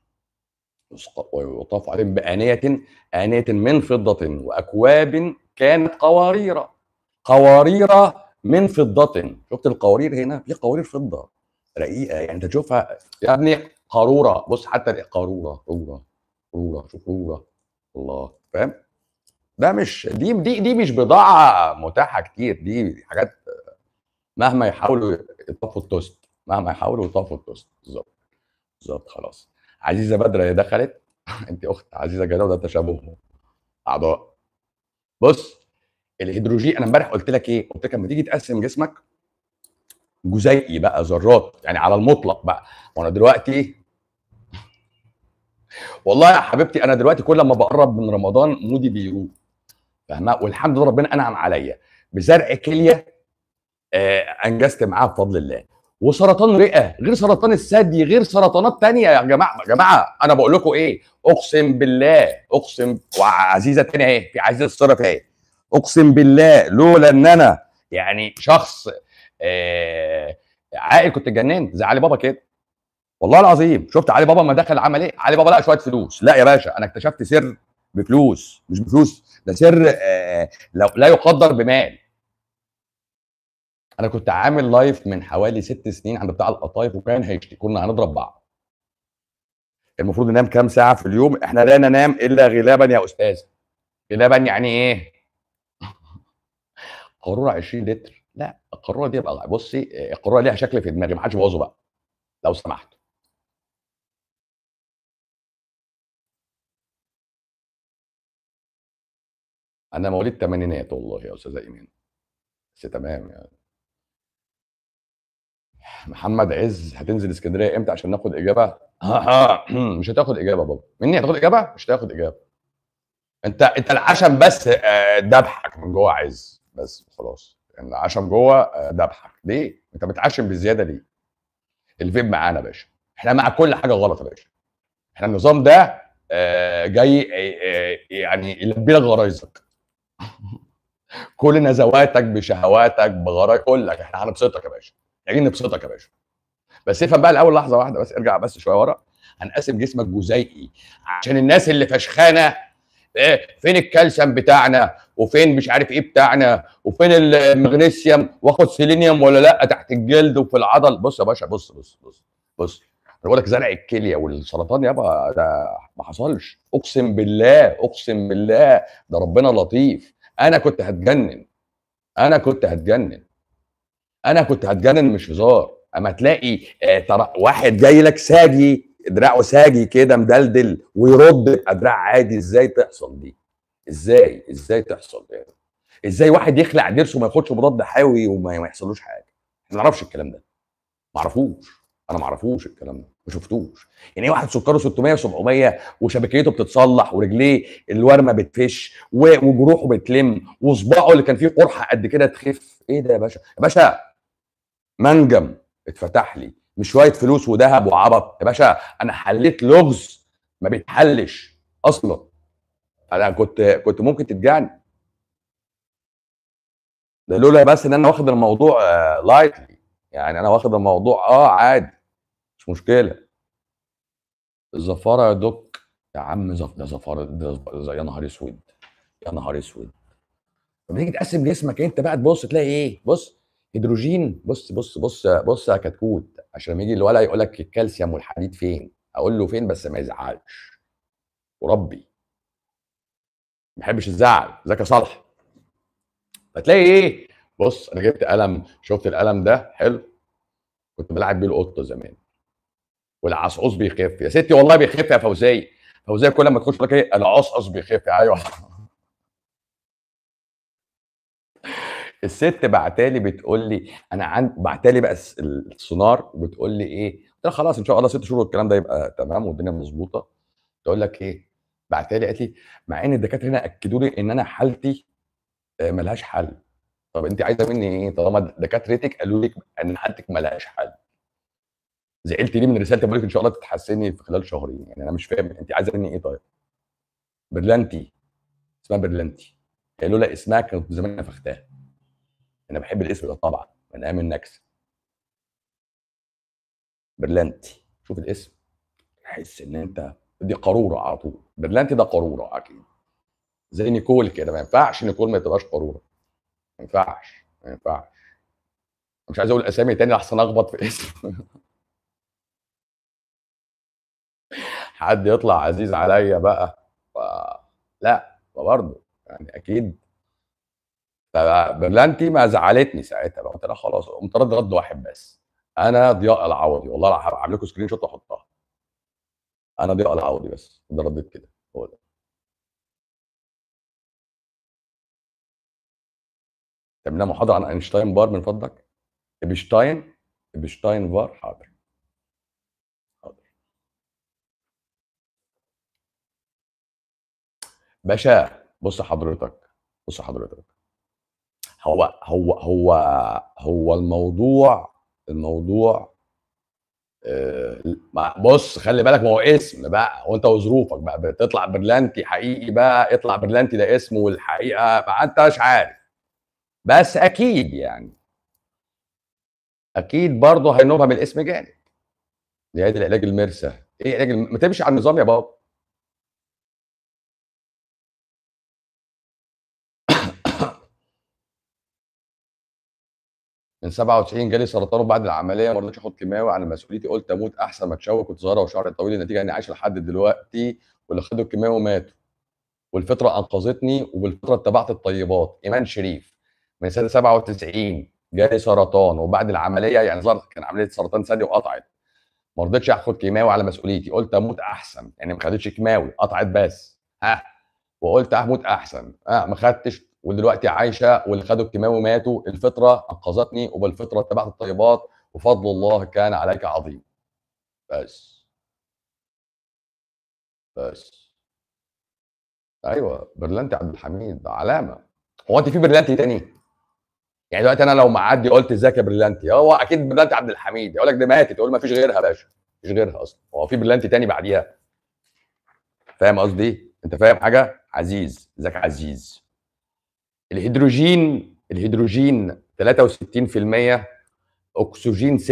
ويطاف عليهم بآنية آنية من فضة وأكواب كانت قوارير قوارير من فضة شفت القوارير هنا في قوارير فضة رقيقة يعني انت تشوفها يا ابني قارورة بص حتى قارورة قارورة قارورة شوف قارورة الله فاهم ده مش دي دي دي مش بضاعة متاحة كتير دي حاجات مهما يحاولوا يطفوا التوست مهما يحاولوا يطفوا التوست بالظبط بالظبط خلاص عزيزه بدر هي دخلت انت اخت عزيزه جلال ده تشابه اعضاء بص الهيدروجين انا امبارح قلت لك ايه؟ قلت لك لما تيجي تقسم جسمك جزيئي بقى ذرات يعني على المطلق بقى وانا دلوقتي والله يا حبيبتي انا دلوقتي كل ما بقرب من رمضان مودي بيروح فاهمه والحمد لله ربنا انعم عليا بزرع كليه آه انجزت معاه بفضل الله وسرطان رئه غير سرطان الثدي غير سرطانات تانية يا جماعه يا جماعه انا بقول لكم ايه اقسم بالله اقسم وعزيزه تانية اهي في عزيزه الصرف اهي اقسم بالله لولا ان انا يعني شخص آه عاقل كنت اتجننت زي علي بابا كده والله العظيم شفت علي بابا ما دخل عمل ايه علي بابا لقى شويه فلوس لا يا باشا انا اكتشفت سر بفلوس مش بفلوس ده سر آه لو لا يقدر بمال انا كنت عامل لايف من حوالي ست سنين عند بتاع القطايف وكان هيشتكي كنا هنضرب بعض المفروض ننام كام ساعه في اليوم احنا لا ننام الا غلابا يا استاذ غلابا يعني ايه قاروره 20 لتر لا القاروره دي بقى بصي القاروره ليها شكل في دماغي ما حدش يبوظه بقى لو سمحت انا مواليد الثمانينات والله يا استاذه ايمان بس تمام يعني محمد عز هتنزل اسكندريه امتى عشان ناخد اجابه مش هتاخد اجابه بابا مني هتاخد اجابه مش هتاخد اجابه انت انت العشم بس آه، دبحك من جوه عز بس خلاص يعني العشم جوه آه، دبحك ليه انت متعشم بزياده ليه الفيب معانا يا باشا احنا مع كل حاجه غلط يا باشا احنا النظام ده آه، جاي آه، آه، يعني يلبي لك غرايزك كل نزواتك بشهواتك بغرايز اقول لك احنا هنبسطك يا باشا جايين نبسطك يا باشا بس افهم بقى الاول لحظه واحده بس ارجع بس شويه ورا هنقسم جسمك جزيئي عشان الناس اللي فشخانه ايه فين الكالسيوم بتاعنا وفين مش عارف ايه بتاعنا وفين المغنيسيوم واخد سيلينيوم ولا لا تحت الجلد وفي العضل بص يا باشا بص بص بص بص انا بقول لك زرع الكليه والسرطان يابا ده ما حصلش اقسم بالله اقسم بالله ده ربنا لطيف انا كنت هتجنن انا كنت هتجنن انا كنت هتجنن مش هزار اما تلاقي آه، ترى واحد جاي لك ساجي دراعه ساجي كده مدلدل ويرد يبقى دراع عادي ازاي تحصل دي ازاي ازاي تحصل يعني ازاي واحد يخلع ضرسه وما ياخدش مضاد حيوي وما ما يحصلوش حاجه ما نعرفش الكلام ده ما اعرفوش انا ما اعرفوش الكلام ده ما شفتوش يعني ايه واحد سكره 600 و700 وشبكيته بتتصلح ورجليه الورمه بتفش و- وجروحه بتلم وصباعه اللي كان فيه قرحه قد كده تخف ايه ده يا باشا يا باشا منجم اتفتح لي مش شويه فلوس وذهب وعبط يا باشا انا حليت لغز ما بيتحلش اصلا انا كنت كنت ممكن تتجنن ده لولا بس ان انا واخد الموضوع لايتلي يعني انا واخد الموضوع اه عادي مش مشكله الزفاره يا دوك يا عم زف... ده زفاره ده زف- يا نهار اسود يا نهار اسود لما تيجي تقسم جسمك انت بقى تبص تلاقي ايه بص هيدروجين بص بص بص بص يا كتكوت عشان لما يجي الولد يقول لك الكالسيوم والحديد فين اقول له فين بس ما يزعلش وربي ما بحبش الزعل ازيك يا صالح فتلاقي ايه بص انا جبت قلم شفت القلم ده حلو كنت بلعب بيه القطه زمان والعصعوص بيخف يا ستي والله بيخف يا فوزيه فوزيه كل ما تخش تقول لك ايه العصعص بيخف ايوه الست بعتالي بتقول لي انا عند بعتالي بقى الس- السونار وبتقول لي ايه قلت لها خلاص ان شاء الله ست شهور والكلام ده يبقى تمام والدنيا مظبوطه تقول لك ايه بعتالي قالت لي مع ان الدكاتره هنا اكدوا لي ان انا حالتي آه، ملهاش حل طب انت عايزه مني ايه طالما دكاترتك قالوا لك ان حالتك ملهاش حل زعلت ليه من رسالتي بقول لك ان شاء الله تتحسني في خلال شهرين يعني انا مش فاهم انت عايزه مني ايه طيب برلانتي اسمها برلانتي هي لولا اسمها كنت زمان نفختها انا بحب الاسم ده طبعا من ايام النكسه برلانتي شوف الاسم تحس ان انت دي قاروره على طول برلانتي ده قاروره اكيد زي نيكول كده ما ينفعش نيكول ما تبقاش قاروره ما ينفعش ما ينفعش مش عايز اقول اسامي تاني احسن اخبط في اسم حد يطلع عزيز عليا بقى ف... لا فبرضه يعني اكيد فبرلانتي ما زعلتني ساعتها بقى قلت لها خلاص قمت رد رد واحد بس انا ضياء العوضي والله لا هعمل لكم سكرين شوت واحطها انا ضياء العوضي بس ده رديت كده هو ده تعمل لنا محاضره عن اينشتاين بار من فضلك ايبشتاين ايبشتاين بار حاضر حاضر باشا بص حضرتك بص حضرتك هو هو هو هو الموضوع الموضوع آه، بص خلي بالك ما هو اسم بقى وانت وظروفك بقى بتطلع برلانتي حقيقي بقى اطلع برلانتي ده اسم والحقيقه ما انت مش عارف بس اكيد يعني اكيد برضه هينوبها من الاسم جانب دي العلاج المرسى ايه علاج الم... ما تمشي على النظام يا بابا من 97 جالي سرطان وبعد العمليه ما رضيتش اخد كيماوي على مسؤوليتي قلت اموت احسن ما اتشوك كنت صغيره وشعري طويل النتيجه اني عايش لحد دلوقتي واللي خدوا الكيماوي ماتوا والفطره انقذتني وبالفطره اتبعت الطيبات ايمان شريف من سنه 97 جالي سرطان وبعد العمليه يعني ظهر كان عمليه سرطان ثدي وقطعت ما رضيتش اخد كيماوي على مسؤوليتي قلت اموت احسن يعني ما خدتش كيماوي قطعت بس ها وقلت اموت احسن ها ما خدتش ودلوقتي عايشه واللي خدوا الكيماوي ماتوا الفطره انقذتني وبالفطره اتبعت الطيبات وفضل الله كان عليك عظيم بس بس ايوه برلانتي عبد الحميد علامه هو انت في برلانتي تاني يعني دلوقتي انا لو معدي قلت ازيك يا برلانتي هو اكيد برلانتي عبد الحميد يقول لك دي ماتت تقول ما فيش غيرها يا باشا مفيش غيرها اصلا هو في برلانتي تاني بعديها فاهم قصدي انت فاهم حاجه عزيز ازيك عزيز الهيدروجين الهيدروجين 63% اكسجين 26%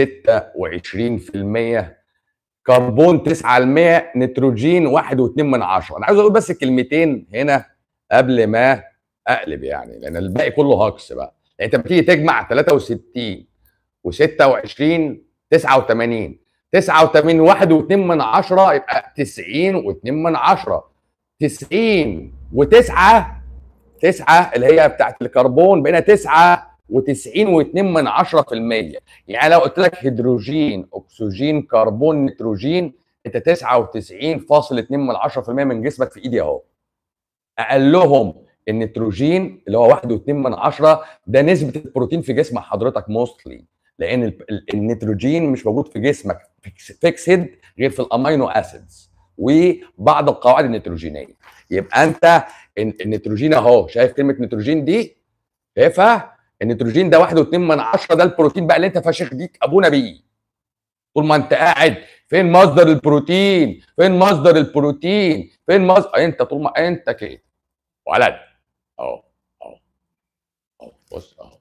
كربون 9% نيتروجين 1.2 من عشرة انا عايز اقول بس كلمتين هنا قبل ما اقلب يعني لان الباقي كله هاكس بقى يعني انت بتيجي تجمع 63 و26 89 89 1 و2 من 10 يبقى 90 و2 من 10 90 و9 9 اللي هي بتاعت الكربون بقينا 9 و90 و2 من 10% يعني لو قلت لك هيدروجين اكسجين كربون نيتروجين انت 99.2 من 10% من جسمك في ايدي اهو اقلهم النيتروجين اللي هو 1.2 من 10 ده نسبه البروتين في جسم حضرتك موستلي لان النيتروجين مش موجود في جسمك فيكسد غير في الامينو اسيدز وبعض القواعد النيتروجينيه يبقى انت النيتروجين اهو شايف كلمه نيتروجين دي شايفها النيتروجين ده 1.2 من 10 ده البروتين بقى اللي انت فاشخ ديك ابونا بيه طول ما انت قاعد فين مصدر البروتين فين مصدر البروتين فين مصدر انت طول ما انت كده ولد اهو اهو اهو بص اهو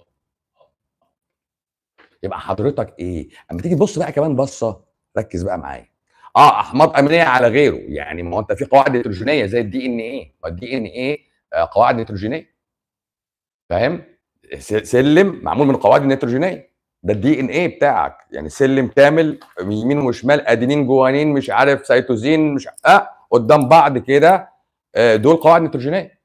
يبقى حضرتك ايه اما تيجي تبص بقى كمان بصه ركز بقى معايا اه احماض امينيه على غيره يعني ما هو انت في قواعد نيتروجينيه زي الدي ان ايه الدي ان ايه قواعد نيتروجينيه فاهم سلم معمول من قواعد نيتروجينيه ده الدي ان ايه بتاعك يعني سلم كامل يمين وشمال ادينين جوانين مش عارف سيتوزين مش اه قدام بعض كده آه، دول قواعد نيتروجينيه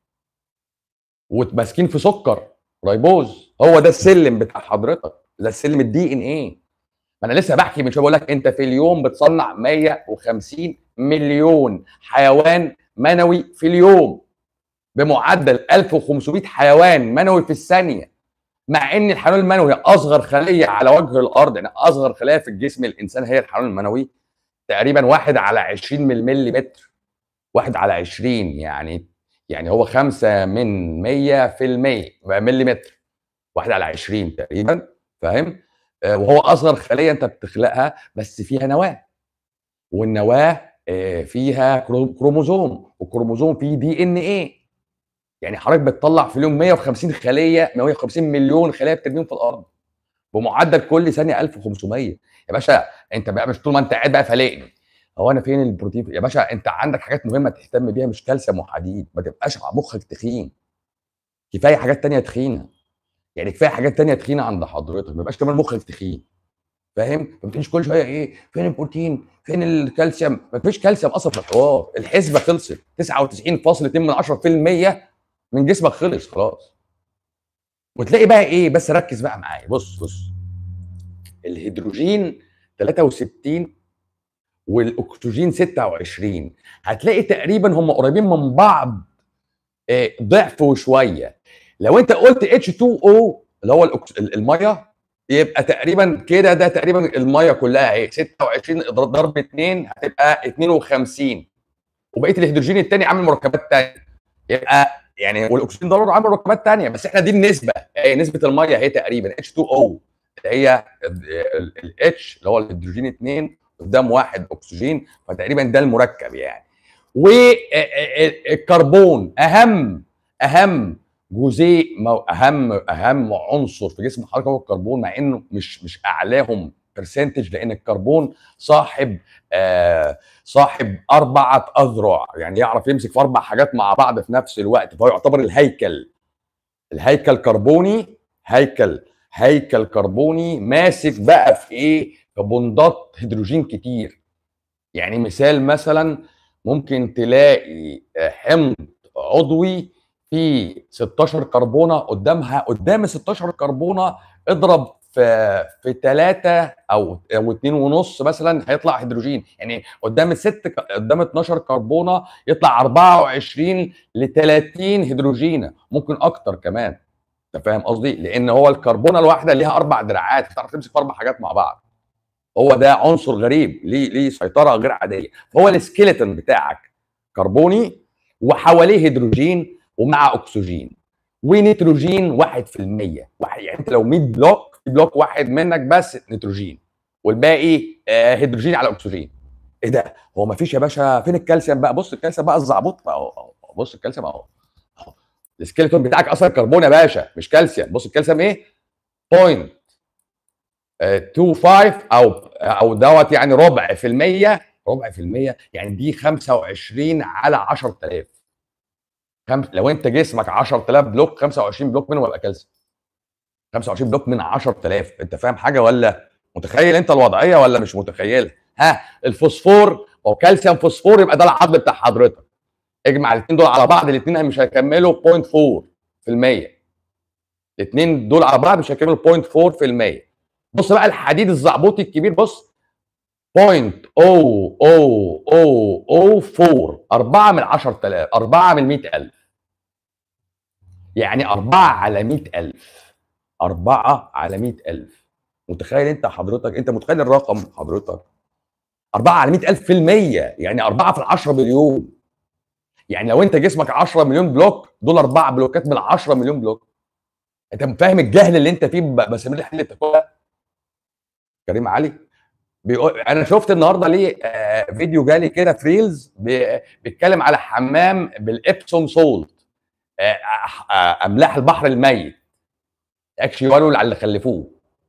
وماسكين في سكر رايبوز هو ده السلم بتاع حضرتك ده السلم الدي ان ايه ما انا لسه بحكي من شويه بقول لك انت في اليوم بتصنع 150 مليون حيوان منوي في اليوم بمعدل 1500 حيوان منوي في الثانيه مع ان الحيوان المنوي اصغر خليه على وجه الارض يعني اصغر خليه في الجسم الانسان هي الحيوان المنوي تقريبا واحد على 20 من المليمتر واحد على 20 يعني يعني هو خمسة من 100 في المية مليمتر واحد على 20 تقريبا فاهم آه، وهو اصغر خليه انت بتخلقها بس فيها نواه والنواه آه، فيها كروموزوم والكروموزوم فيه دي ان ايه يعني حضرتك بتطلع في اليوم 150 خليه 150 مليون خليه بترميهم في الارض بمعدل كل ثانيه 1500 يا باشا انت بقى مش طول ما انت قاعد بقى فلاقني هو انا فين البروتين يا باشا انت عندك حاجات مهمه تهتم بيها مش كالسيوم وحديد ما تبقاش مخك تخين كفايه حاجات تانية تخينه يعني كفايه حاجات تانية تخينه عند حضرتك ما يبقاش كمان مخك تخين فاهم ما بتجيش كل شويه ايه فين البروتين فين الكالسيوم ما فيش كالسيوم اصلا في الحوار الحسبه خلصت 99.2 من 10% من جسمك خلص خلاص وتلاقي بقى ايه بس ركز بقى معايا بص بص الهيدروجين 63 والاكسجين 26 هتلاقي تقريبا هم قريبين من بعض آه، ضعف وشويه لو انت قلت H2O اللي هو الميه يبقى تقريبا كده ده تقريبا الميه كلها اهي 26 ضرب 2 هتبقى 52 وبقيه الهيدروجين الثاني عامل مركبات ثانيه يبقى يعني والاكسجين ده برضه عامل ركبات ثانيه بس احنا دي النسبه هي نسبه الميه هي تقريبا H2O اللي هي الاتش اللي هو الهيدروجين 2 قدام واحد اكسجين فتقريبا ده المركب يعني والكربون اهم اهم جزيء اهم اهم عنصر في جسم حضرتك هو الكربون مع انه مش مش اعلاهم برسنتج لان الكربون صاحب آه صاحب اربعه اذرع يعني يعرف يمسك في اربع حاجات مع بعض في نفس الوقت فهو يعتبر الهيكل الهيكل كربوني هيكل هيكل كربوني ماسك بقى في ايه في بندات هيدروجين كتير يعني مثال مثلا ممكن تلاقي حمض عضوي في 16 كربونه قدامها قدام ال 16 كربونه اضرب في في 3 او او 2 ونص مثلا هيطلع هيدروجين يعني قدام الست قدام 12 كربونه يطلع 24 ل 30 هيدروجينه ممكن اكتر كمان انت فاهم قصدي؟ لان هو الكربونه الواحده ليها اربع دراعات تعرف تمسك في اربع حاجات مع بعض هو ده عنصر غريب ليه ليه سيطره غير عاديه هو السكيلتون بتاعك كربوني وحواليه هيدروجين ومع اكسجين ونيتروجين 1% واحد يعني انت لو 100 بلوك في بلوك واحد منك بس نيتروجين والباقي آه هيدروجين على اكسجين ايه ده هو ما فيش يا باشا فين الكالسيوم بقى بص الكالسيوم بقى الزعبوط اهو بص الكالسيوم اهو السكيلتون بتاعك اصلا كربون يا باشا مش كالسيوم بص الكالسيوم ايه بوينت 25 او او دوت يعني ربع في المية ربع في المية يعني دي 25 على 10000 خم... لو انت جسمك 10000 بلوك 25 بلوك منهم يبقى كالسيوم 25 بلوك من 10000 انت فاهم حاجه ولا متخيل انت الوضعيه ولا مش متخيلها ها الفوسفور او كالسيوم فوسفور يبقى ده العظم بتاع حضرتك اجمع الاثنين دول على بعض الاثنين مش هيكملوا 0.4 في المية الاثنين دول على بعض مش هيكملوا 0.4 في المية بص بقى الحديد الزعبوطي الكبير بص 0.00004 4 من 10000 4 من 100000 يعني 4 على 100000 4 على 100000 متخيل انت حضرتك انت متخيل الرقم حضرتك 4 على 100000 في المية يعني 4 في ال 10 مليون يعني لو انت جسمك 10 مليون بلوك دول 4 بلوكات من 10 مليون بلوك انت فاهم الجهل اللي انت فيه بسامير الحل اللي بتاكلها كريم علي بيقول انا شفت النهارده ليه آه فيديو جالي كده في ريلز بي... بيتكلم على حمام بالابسوم سولت آه آه املاح البحر الميت اكشلي قالوا على اللي خلفوه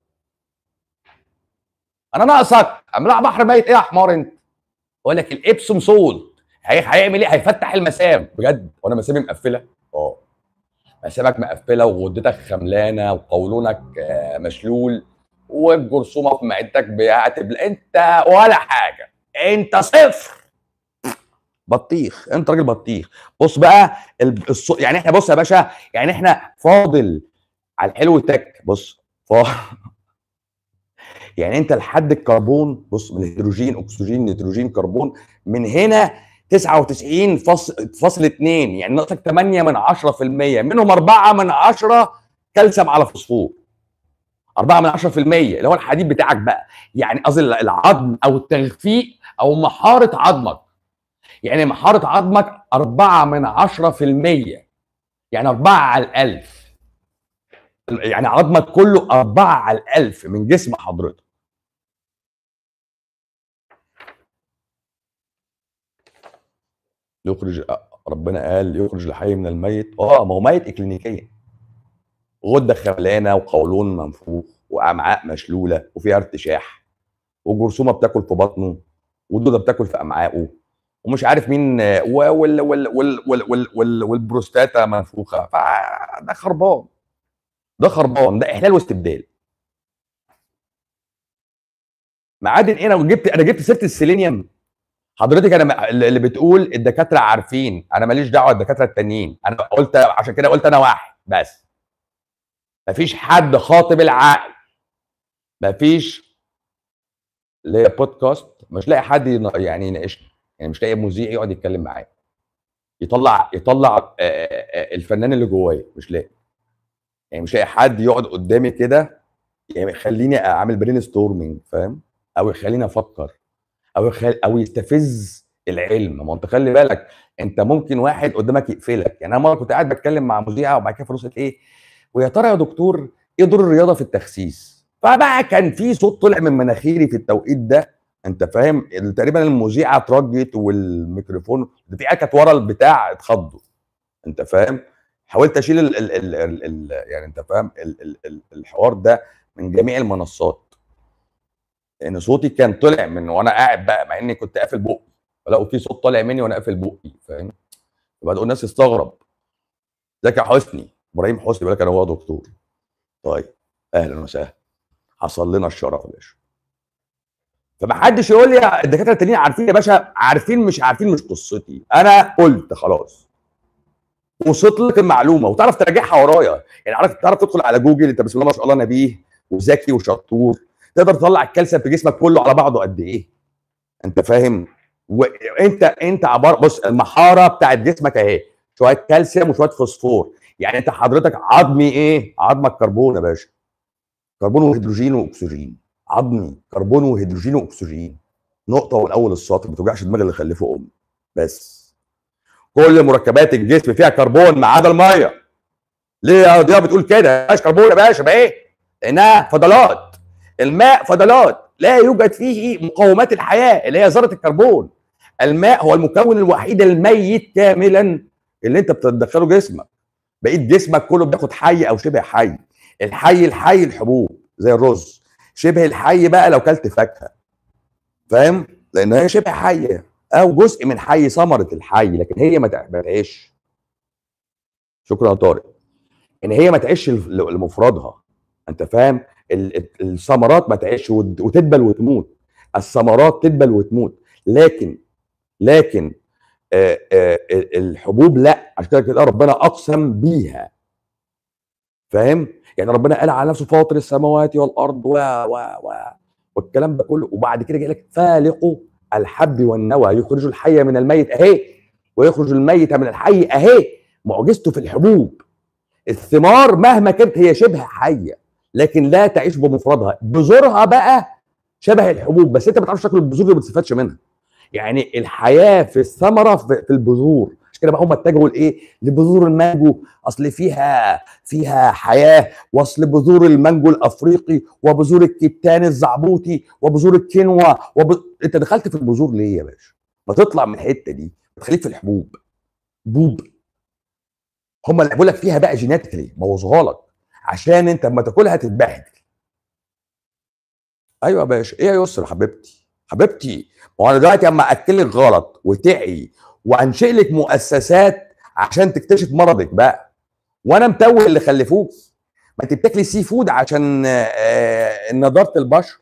انا ناقصك املاح بحر ميت ايه يا حمار انت بقول لك الابسوم سولت هيعمل ايه هيفتح المسام بجد وانا مسامي مقفله اه مسامك مقفله وغدتك خملانه وقولونك مشلول والجرثومه في معدتك بتبل انت ولا حاجه انت صفر بطيخ انت راجل بطيخ بص بقى الص... يعني احنا بص يا باشا يعني احنا فاضل على الحلو تك بص فاضل يعني انت لحد الكربون بص من الهيدروجين اكسجين نيتروجين كربون من هنا 99 فاصل فاصل 2 يعني ناقصك 8 من 10% منهم 4 من 10 كالسيوم على فوسفور 4 من 10% اللي هو الحديد بتاعك بقى يعني قصدي العظم او التغفيق او محاره عظمك يعني محاره عظمك 4 من 10% يعني 4 على الألف يعني عظمك كله 4 على الألف من جسم حضرتك يخرج ربنا قال يخرج الحي من الميت اه ما هو ميت اكلينيكيا غده خملانه وقولون منفوخ وامعاء مشلوله وفيها ارتشاح وجرثومه بتاكل في بطنه ودوده بتاكل في امعائه ومش عارف مين وال وال وال وال وال وال والبروستاتا منفوخه فده خربان ده خربان ده احلال واستبدال معادن ايه انا جبت انا جبت سيره السيلينيوم حضرتك انا اللي بتقول الدكاتره عارفين انا ماليش دعوه الدكاتره التانيين انا قلت عشان كده قلت انا واحد بس مفيش حد خاطب العقل مفيش ليا بودكاست مش لاقي حد يعني يناقشني يعني مش لاقي مذيع يقعد يتكلم معايا يطلع يطلع الفنان اللي جوايا مش لاقي يعني مش لاقي حد يقعد قدامي كده يعني يخليني اعمل برين ستورمنج فاهم او يخليني افكر او يخل... او يستفز العلم ما انت خلي بالك انت ممكن واحد قدامك يقفلك يعني انا مره كنت قاعد بتكلم مع مذيعه وبعد كده فلوس ايه ويا ترى يا دكتور ايه دور الرياضه في التخسيس فبقى كان في صوت طلع من مناخيري في التوقيت ده انت فاهم تقريبا المذيعه اترجت والميكروفون في كانت ورا البتاع اتخضوا انت فاهم حاولت اشيل ال ال ال ال ال يعني انت فاهم ال ال ال الحوار ده من جميع المنصات لان صوتي كان طلع من وانا قاعد بقى مع اني كنت قافل بقي فلقوا في صوت طالع مني وانا قافل بقي فاهم فبداوا الناس تستغرب ازيك يا حسني ابراهيم حسني بالك انا هو دكتور طيب اهلا وسهلا حصل لنا الشرف يا باشا فمحدش يقول لي الدكاتره التانيين عارفين يا باشا عارفين مش عارفين مش قصتي انا قلت خلاص وصلت لك المعلومه وتعرف تراجعها ورايا يعني عارف تعرف تدخل على جوجل انت بسم الله ما شاء الله نبيه وذكي وشطور تقدر تطلع الكالسيوم في جسمك كله على بعضه قد ايه انت فاهم وانت انت عباره بص المحاره بتاعت جسمك اهي شويه كالسيوم وشويه فوسفور يعني انت حضرتك عظمي ايه عظمك كربون يا باشا كربون وهيدروجين واكسجين عظمي كربون وهيدروجين واكسجين نقطه والاول السطر ما توجعش دماغ اللي خلفه ام بس كل مركبات الجسم فيها كربون ما عدا الميه ليه يا ضياء بتقول كده مش كربون يا باشا بقى ايه لانها فضلات الماء فضلات لا يوجد فيه مقومات الحياه اللي هي ذره الكربون الماء هو المكون الوحيد الميت كاملا اللي انت بتدخله جسمك بقيت جسمك كله بياخد حي او شبه حي الحي الحي الحبوب زي الرز شبه الحي بقى لو كلت فاكهه فاهم لان هي شبه حيه او جزء من حي ثمره الحي لكن هي ما تعيش شكرا يا طارق ان هي ما تعيش لمفردها انت فاهم الثمرات ما تعيش وتدبل وتموت الثمرات تدبل وتموت لكن لكن آآ آآ الحبوب لا عشان كده كده ربنا اقسم بيها فاهم يعني ربنا قال على نفسه فاطر السماوات والارض و و و والكلام ده كله وبعد كده جاي لك فالق الحب والنوى يخرج الحي من الميت اهي ويخرج الميت من الحي اهي معجزته في الحبوب الثمار مهما كانت هي شبه حيه لكن لا تعيش بمفردها بذورها بقى شبه الحبوب بس انت ما بتعرفش تاكل البذور اللي ما بتستفادش منها يعني الحياه في الثمره في البذور عشان كده بقى هم اتجهوا لايه؟ لبذور المانجو اصل فيها فيها حياه واصل بذور المانجو الافريقي وبذور الكتان الزعبوطي وبذور الكينوا وب... انت دخلت في البذور ليه يا باشا؟ ما تطلع من الحته دي تخليك في الحبوب بوب هم لعبوا لك فيها بقى جيناتيكلي بوظوها لك عشان انت لما تاكلها تتبهدل ايوه يا باشا ايه يا يسرا حبيبتي حبيبتي ما هو انا دلوقتي اما اكلك غلط وتعي وانشئ لك مؤسسات عشان تكتشف مرضك بقى وانا متوه اللي خلفوك ما انت بتاكلي سي فود عشان نضاره البشر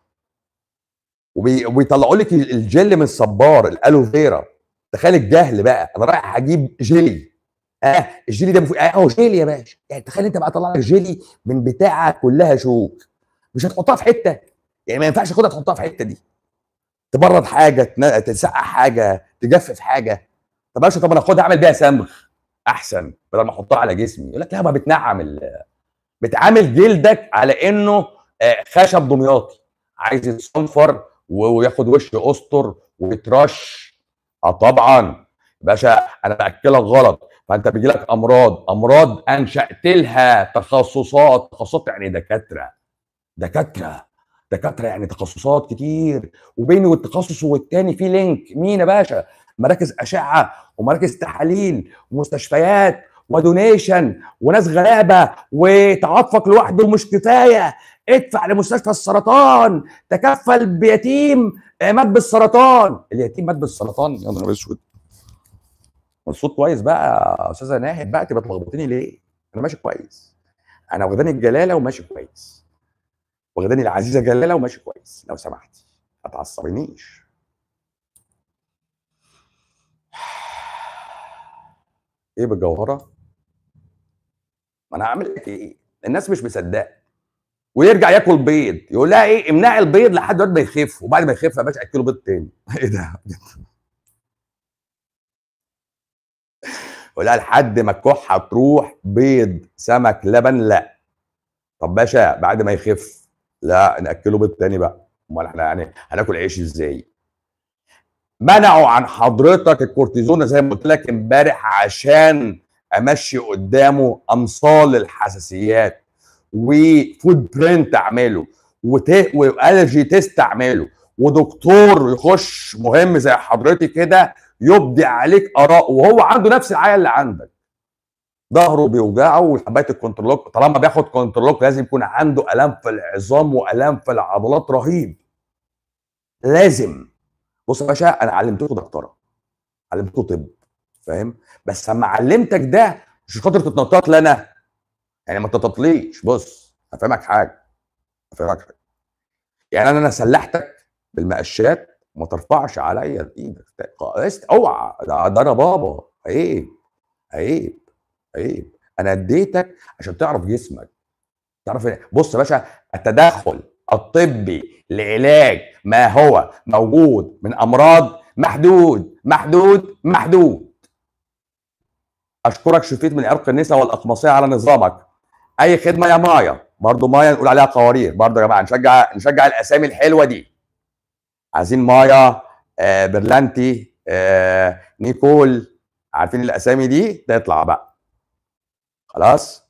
وبيطلعوا لك الجل من الصبار الالوفيرا تخيل الجهل بقى انا رايح اجيب جيلي اه الجيلي ده مفو... اه جيلي يا باشا يعني تخيل انت بقى طلع لك جيلي من بتاعه كلها شوك مش هتحطها في حته يعني ما ينفعش تاخدها تحطها في حته دي تبرد حاجه تسقع حاجه تجفف حاجه طب باشا طب انا اخدها اعمل بيها صمغ احسن بدل ما احطها على جسمي يقول لك لا ما بتنعم ال... بتعامل جلدك على انه خشب دمياطي عايز يتصنفر وياخد وش اسطر ويترش اه طبعا باشا انا باكلك غلط فانت بيجي لك امراض امراض انشات لها تخصصات تخصصات يعني دكاتره دكاتره دكاتره يعني تخصصات كتير وبيني والتخصص والتاني في لينك مين يا باشا مراكز اشعه ومراكز تحاليل ومستشفيات ودونيشن وناس غلابه وتعاطفك لوحده مش كفايه ادفع لمستشفى السرطان تكفل بيتيم مات بالسرطان اليتيم مات بالسرطان يا نهار اسود الصوت كويس بقى يا استاذه ناهد بقى تبقى تلخبطيني ليه؟ انا ماشي كويس انا واخداني الجلاله وماشي كويس واخداني العزيزه جلاله وماشي كويس لو سمحتي ما تعصبنيش ايه بالجوهره؟ ما انا هعمل لك ايه؟ الناس مش مصدقه ويرجع ياكل بيض يقول لها ايه امنعي البيض لحد ما يخف وبعد ما يخف يا باشا اكله بيض تاني ايه ده؟ يقول لها لحد ما الكحه تروح بيض سمك لبن لا طب باشا بعد ما يخف لا ناكله بيض تاني بقى امال احنا يعني هناكل عيش ازاي؟ منعوا عن حضرتك الكورتيزون زي ما قلت لك امبارح عشان امشي قدامه امثال الحساسيات وفود برنت اعمله وت... والرجي تيست اعمله ودكتور يخش مهم زي حضرتك كده يبدي عليك اراء وهو عنده نفس العيا اللي عندك ظهره بيوجعه وحبايه الكنترولوك طالما بياخد كنترولوك لازم يكون عنده الام في العظام والام في العضلات رهيب لازم بص يا باشا انا علمتكم دكتوره علمتكم طب فاهم بس لما علمتك ده مش خاطر تتنطط لنا يعني ما تتنططليش بص هفهمك حاجه هفهمك حاجه يعني انا انا سلحتك بالمقشات وما ترفعش عليا ايدك اوعى ده, ده انا بابا عيب عيب عيب انا اديتك عشان تعرف جسمك تعرف إيه؟ بص يا باشا التدخل الطبي لعلاج ما هو موجود من امراض محدود محدود محدود اشكرك شفيت من عرق النساء والاقمصيه على نظامك اي خدمه يا مايا برضو مايا نقول عليها قوارير برضو يا جماعه نشجع نشجع الاسامي الحلوه دي عايزين مايا آه برلانتي آه نيكول عارفين الاسامي دي تطلع بقى خلاص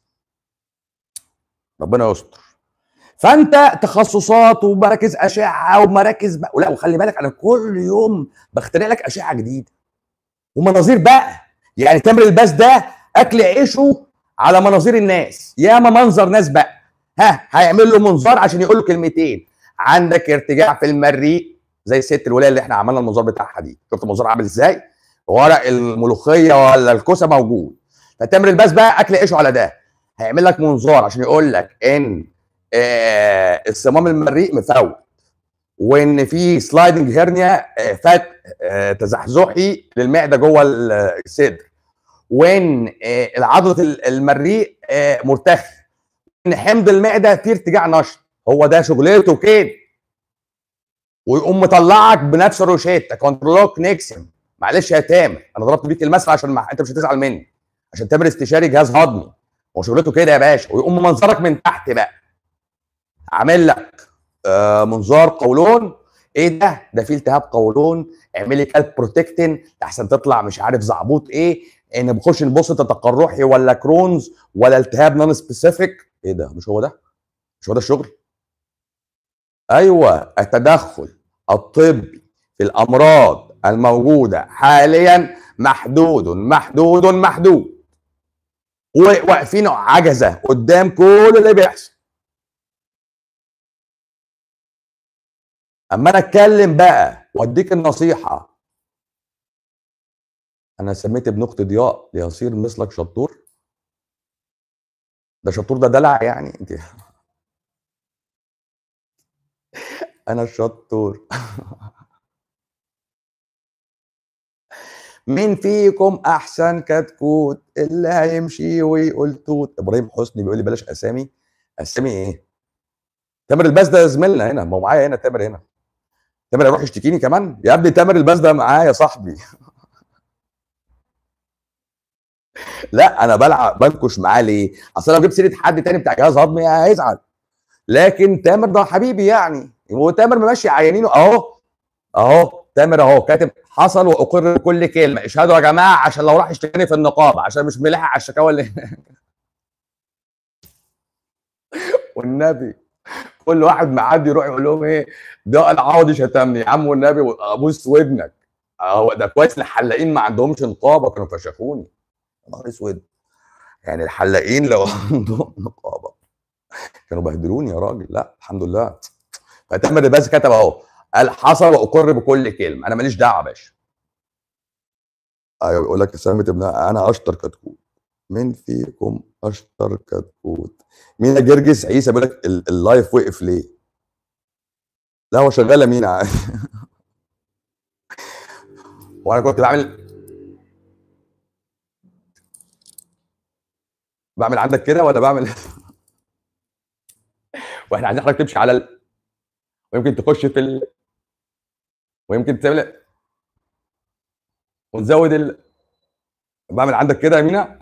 ربنا يستر فانت تخصصات ومراكز اشعه ومراكز بقى لا وخلي بالك انا كل يوم بخترع لك اشعه جديده ومناظير بقى يعني تمر الباس ده اكل عيشه على مناظير الناس ياما منظر ناس بقى ها هيعمل له منظار عشان يقول له كلمتين عندك ارتجاع في المريء زي ست الولايه اللي احنا عملنا المنظار بتاعها دي شفت المنظار عامل ازاي ورق الملوخيه ولا الكوسه موجود فتمر الباس بقى اكل عيشه على ده هيعمل لك منظار عشان يقول لك ان آه الصمام المريء مفوت وان في سلايدنج هيرنيا آه فات آه تزحزحي للمعده جوه الصدر وان آه العضله المريء آه مرتخي ان حمض المعده فيه ارتجاع نشط هو ده شغلته كده ويقوم مطلعك بنفس روشيتا كنترولوك نيكسن معلش يا تامر انا ضربت بيك المثل عشان ما انت مش هتزعل مني عشان تامر استشاري جهاز هضمي هو شغلته كده يا باشا ويقوم منظرك من تحت بقى عامل لك آه منظار قولون ايه ده ده في التهاب قولون اعمل لي كالب بروتكتين احسن تطلع مش عارف زعبوط ايه ان بخش نبص تقرحي ولا كرونز ولا التهاب نون سبيسيفيك ايه ده مش هو ده مش هو ده الشغل ايوه التدخل الطبي في الامراض الموجوده حاليا محدود محدود محدود وواقفين عجزه قدام كل اللي بيحصل اما انا اتكلم بقى واديك النصيحه انا سميت ابن اختي ضياء ليصير مثلك شطور ده شطور ده دلع يعني انت انا الشطور مين فيكم احسن كتكوت اللي هيمشي ويقول توت ابراهيم حسني بيقول لي بلاش اسامي اسامي ايه تامر الباس ده زميلنا هنا ما هو معايا هنا تامر هنا تامر يروح يشتكيني كمان يا ابني تامر الباس ده معايا صاحبي لا انا بلعب بنكش معاه ليه؟ اصل لو جبت سيره حد تاني بتاع جهاز هضمي هيزعل لكن تامر ده حبيبي يعني وتامر ممشي عيانينه اهو اهو تامر اهو كاتب حصل واقر كل كلمه اشهدوا يا جماعه عشان لو راح يشتكيني في النقابه عشان مش ملاحق على الشكاوى اللي والنبي كل واحد معدي يروح يقول لهم ايه ده العوضي شتمني يا عم والنبي ابوس ودنك هو ده كويس الحلاقين ما عندهمش نقابه كانوا فشخوني نهار اسود يعني الحلاقين لو عندهم نقابه كانوا بهدلوني يا راجل لا الحمد لله فتامر بس كتب اهو قال حصل واقر بكل كلمه انا ماليش دعوه يا باشا ايوه بيقول لك سامة ابن انا اشطر كتكوت مين فيكم اشطر كتكوت مين جرجس عيسى بيقول لك اللايف وقف ليه لا هو شغاله مين عادي وانا كنت بعمل بعمل عندك كده ولا بعمل واحنا عايزين حضرتك تمشي على ال... ويمكن تخش في ال... ويمكن تعمل ونزود ال... بعمل عندك كده يا مينا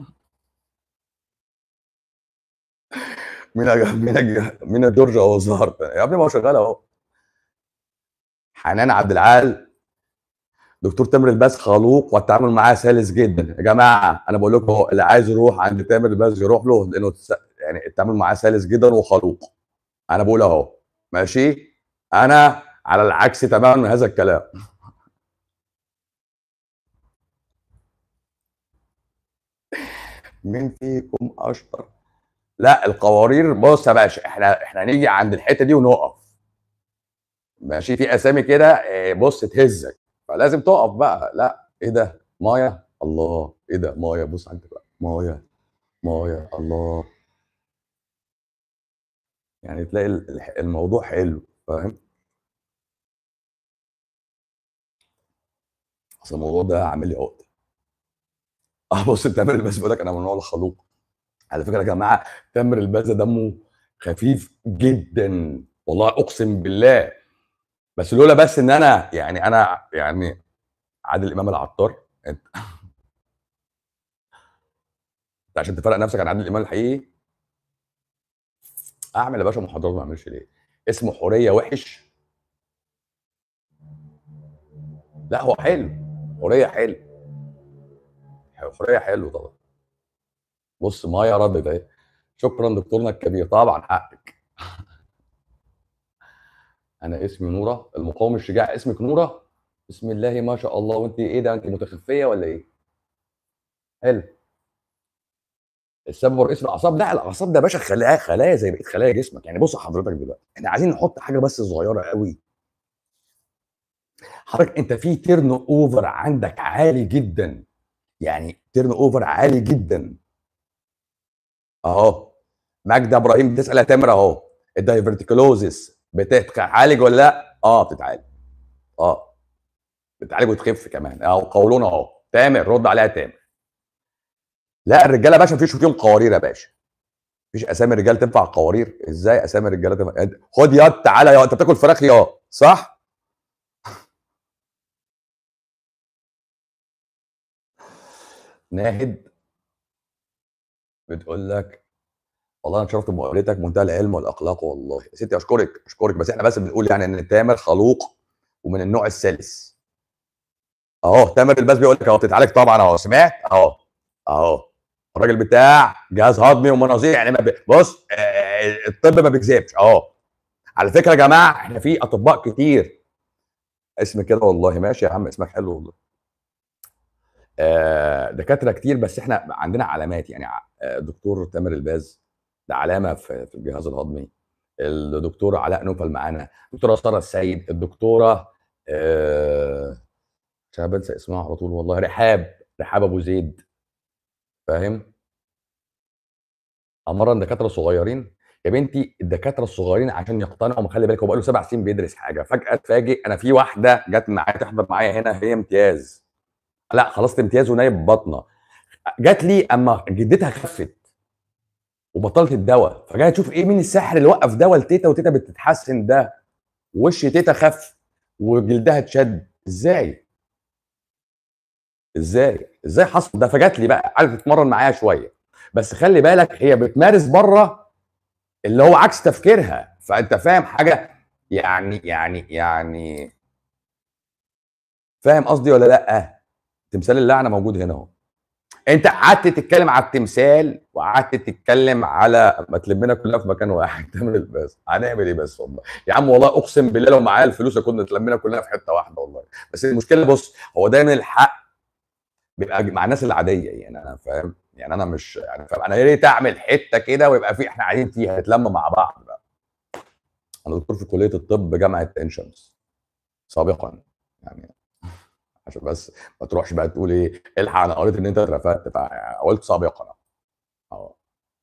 مينا مينا مينا درج اهو ظهر يا ابني ما هو شغال اهو حنان عبد العال دكتور تامر الباز خلوق والتعامل معاه سلس جدا يا جماعه انا بقول لكم اهو اللي عايز يروح عند تامر الباز يروح له لانه يعني التعامل معاه سلس جدا وخلوق انا بقول اهو ماشي انا على العكس تماما من هذا الكلام مين فيكم اشطر لا القوارير بص يا باشا احنا احنا هنيجي عند الحته دي ونقف ماشي في اسامي كده آه، بص تهزك فلازم تقف بقى لا ايه ده مايا الله ايه ده مايا بص عندك بقى مايا مايا الله يعني تلاقي الموضوع حلو فاهم اصل الموضوع ده عامل لي عقده اه بص تامر الباز بيقول لك انا من النوع الخلوق على فكره يا جماعه تامر الباز دمه خفيف جدا والله اقسم بالله بس لولا بس ان انا يعني انا يعني عادل امام العطار انت عشان تفرق نفسك عن عادل امام الحقيقي اعمل يا باشا محاضرات ما اعملش ليه اسمه حوريه وحش لا هو حلو حوريه حلو حوريه حلو طبعا بص مايا ردت اهي شكرا دكتورنا الكبير طبعا حقك انا اسمي نوره المقاوم الشجاع اسمك نوره بسم الله ما شاء الله وانت ايه ده انت متخفيه ولا ايه حلو السبب رئيس الاعصاب لا الاعصاب ده يا باشا خلايا خلايا زي بقيه خلايا جسمك يعني بص حضرتك دلوقتي احنا عايزين نحط حاجه بس صغيره قوي حضرتك انت في تيرن اوفر عندك عالي جدا يعني تيرن اوفر عالي جدا اهو ماجدة ابراهيم بتسال يا تامر اهو الدايفرتيكلوزيس بتتعالج ولا لا؟ اه بتتعالج اه بتتعالج وتخف كمان اهو قولون اهو تامر رد عليها تامر لا الرجاله يا باشا مفيش فيهم قوارير يا باشا مفيش اسامي الرجال تنفع قوارير ازاي اسامي الرجاله تنفع خد يا تعالى يا انت بتاكل فراخ يا صح ناهد بتقول لك والله انا شرفت بمقابلتك منتهى العلم والاخلاق والله يا ستي اشكرك اشكرك بس احنا بس بنقول يعني ان تامر خلوق ومن النوع السلس اهو تامر الباس بيقول لك اهو بتتعالج طبعا اهو سمعت اهو اهو الراجل بتاع جهاز هضمي ومناظير يعني ما بص آه، الطب ما بيكذبش اهو على فكره يا جماعه احنا في اطباء كتير اسم كده والله ماشي يا عم اسمك حلو والله آه، دكاتره كتير بس احنا عندنا علامات يعني آه، دكتور تامر الباز ده علامه في الجهاز الهضمي الدكتوره علاء نوفل معانا الدكتوره ساره السيد الدكتوره آه مش بنسى اسمها على طول والله رحاب رحاب ابو زيد فاهم امرا دكاتره صغيرين يا بنتي الدكاتره الصغيرين عشان يقتنعوا ما خلي بالك هو بقاله سبع سنين بيدرس حاجه فجاه اتفاجئ انا في واحده جت معايا تحضر معايا هنا هي امتياز لا خلصت امتياز ونايب بطنه جات لي اما جدتها خفت وبطلت الدواء فجاي تشوف ايه مين السحر اللي وقف دواء لتيتا وتيتا بتتحسن ده وش تيتا خف وجلدها اتشد ازاي ازاي ازاي حصل ده فجات لي بقى قعدت تتمرن معايا شويه بس خلي بالك هي بتمارس بره اللي هو عكس تفكيرها فانت فاهم حاجه يعني يعني يعني فاهم قصدي ولا لا تمثال اللعنه موجود هنا اهو انت قعدت تتكلم على التمثال وقعدت تتكلم على ما تلمنا كلنا في مكان واحد تعمل بس هنعمل ايه بس والله يا عم والله اقسم بالله لو معايا الفلوس كنا تلمنا كلنا في حته واحده والله بس المشكله بص هو دايما الحق بيبقى مع الناس العاديه يعني انا فاهم يعني انا مش يعني فاهم انا يا ريت اعمل حته كده ويبقى في احنا قاعدين فيها نتلم مع بعض بقى انا دكتور في كليه الطب جامعه عين شمس سابقا يعني عشان بس ما تروحش بقى تقول ايه الحق انا قريت ان انت اترفدت فقلت سابقا اه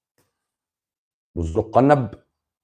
بذور القنب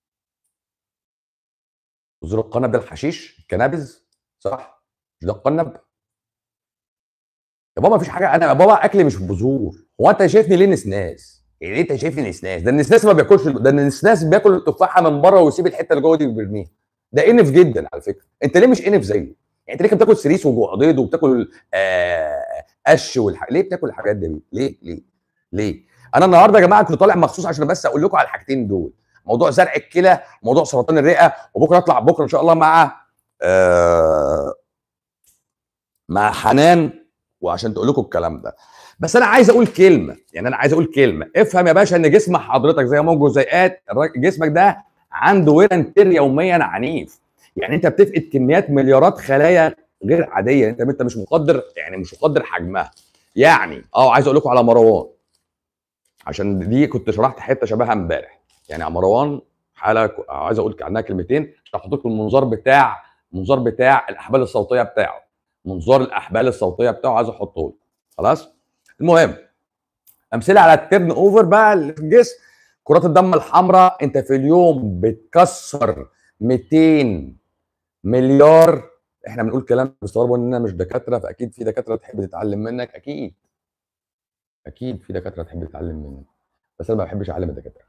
بذور القنب ده الحشيش الكنابز صح مش ده القنب يا بابا مفيش حاجه انا يا بابا اكلي مش بذور هو انت شايفني ليه نسناس يعني انت شايفني نسناس ده النسناس ما بياكلش ده النسناس بياكل التفاحه من بره ويسيب الحته اللي جوه دي ويرميها ده انف جدا على فكره انت ليه مش انف زيه يعني انت ليه بتاكل سريس وبيض وبتاكل آه قش والح... ليه بتاكل الحاجات دي ليه ليه ليه انا النهارده يا جماعه كنت طالع مخصوص عشان بس اقول لكم على الحاجتين دول موضوع زرع الكلى موضوع سرطان الرئه وبكره اطلع بكره ان شاء الله مع آه مع حنان وعشان تقول لكم الكلام ده بس انا عايز اقول كلمه يعني انا عايز اقول كلمه افهم يا باشا ان جسم حضرتك زي ما هو جزيئات الراجل- جسمك ده عنده ويرنتير يوميا عنيف يعني انت بتفقد كميات مليارات خلايا غير عاديه انت انت مش مقدر يعني مش مقدر حجمها يعني اه عايز اقول لكم على مروان عشان دي كنت شرحت حته شبهها امبارح يعني على مروان حاله ك- عايز اقول عنها كلمتين هحط لكم المنظار بتاع المنظار بتاع الاحبال الصوتيه بتاعه منظار الاحبال الصوتيه بتاعه عايز احطه لكم خلاص المهم امثله على التيرن اوفر بقى اللي في الجسم كرات الدم الحمراء انت في اليوم بتكسر 200 مليار احنا بنقول كلام بيستغربوا اننا مش دكاتره فاكيد في دكاتره تحب تتعلم منك اكيد اكيد في دكاتره تحب تتعلم منك بس انا ما بحبش اعلم الدكاتره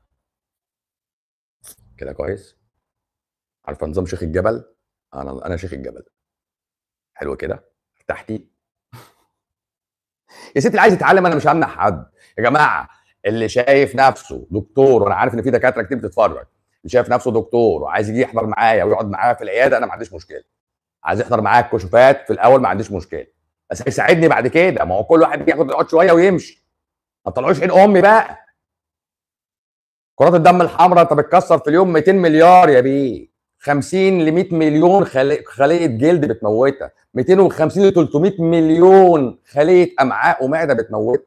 كده كويس عارفه نظام شيخ الجبل انا انا شيخ الجبل حلو كده ارتحتي يا ستي اللي عايز يتعلم انا مش همنع حد يا جماعه اللي شايف نفسه دكتور وانا عارف ان في دكاتره كتير بتتفرج اللي شايف نفسه دكتور وعايز يجي يحضر معايا ويقعد معايا في العياده انا ما عنديش مشكله عايز يحضر معايا الكشوفات في الاول ما عنديش مشكله بس هيساعدني بعد كده ما هو كل واحد بياخد يقعد شويه ويمشي ما تطلعوش عين امي بقى كرات الدم الحمراء انت بتكسر في اليوم 200 مليار يا بيه 50 ل 100 مليون خلي- خليه جلد بتموتها 250 ل 300 مليون خليه امعاء ومعده بتموتها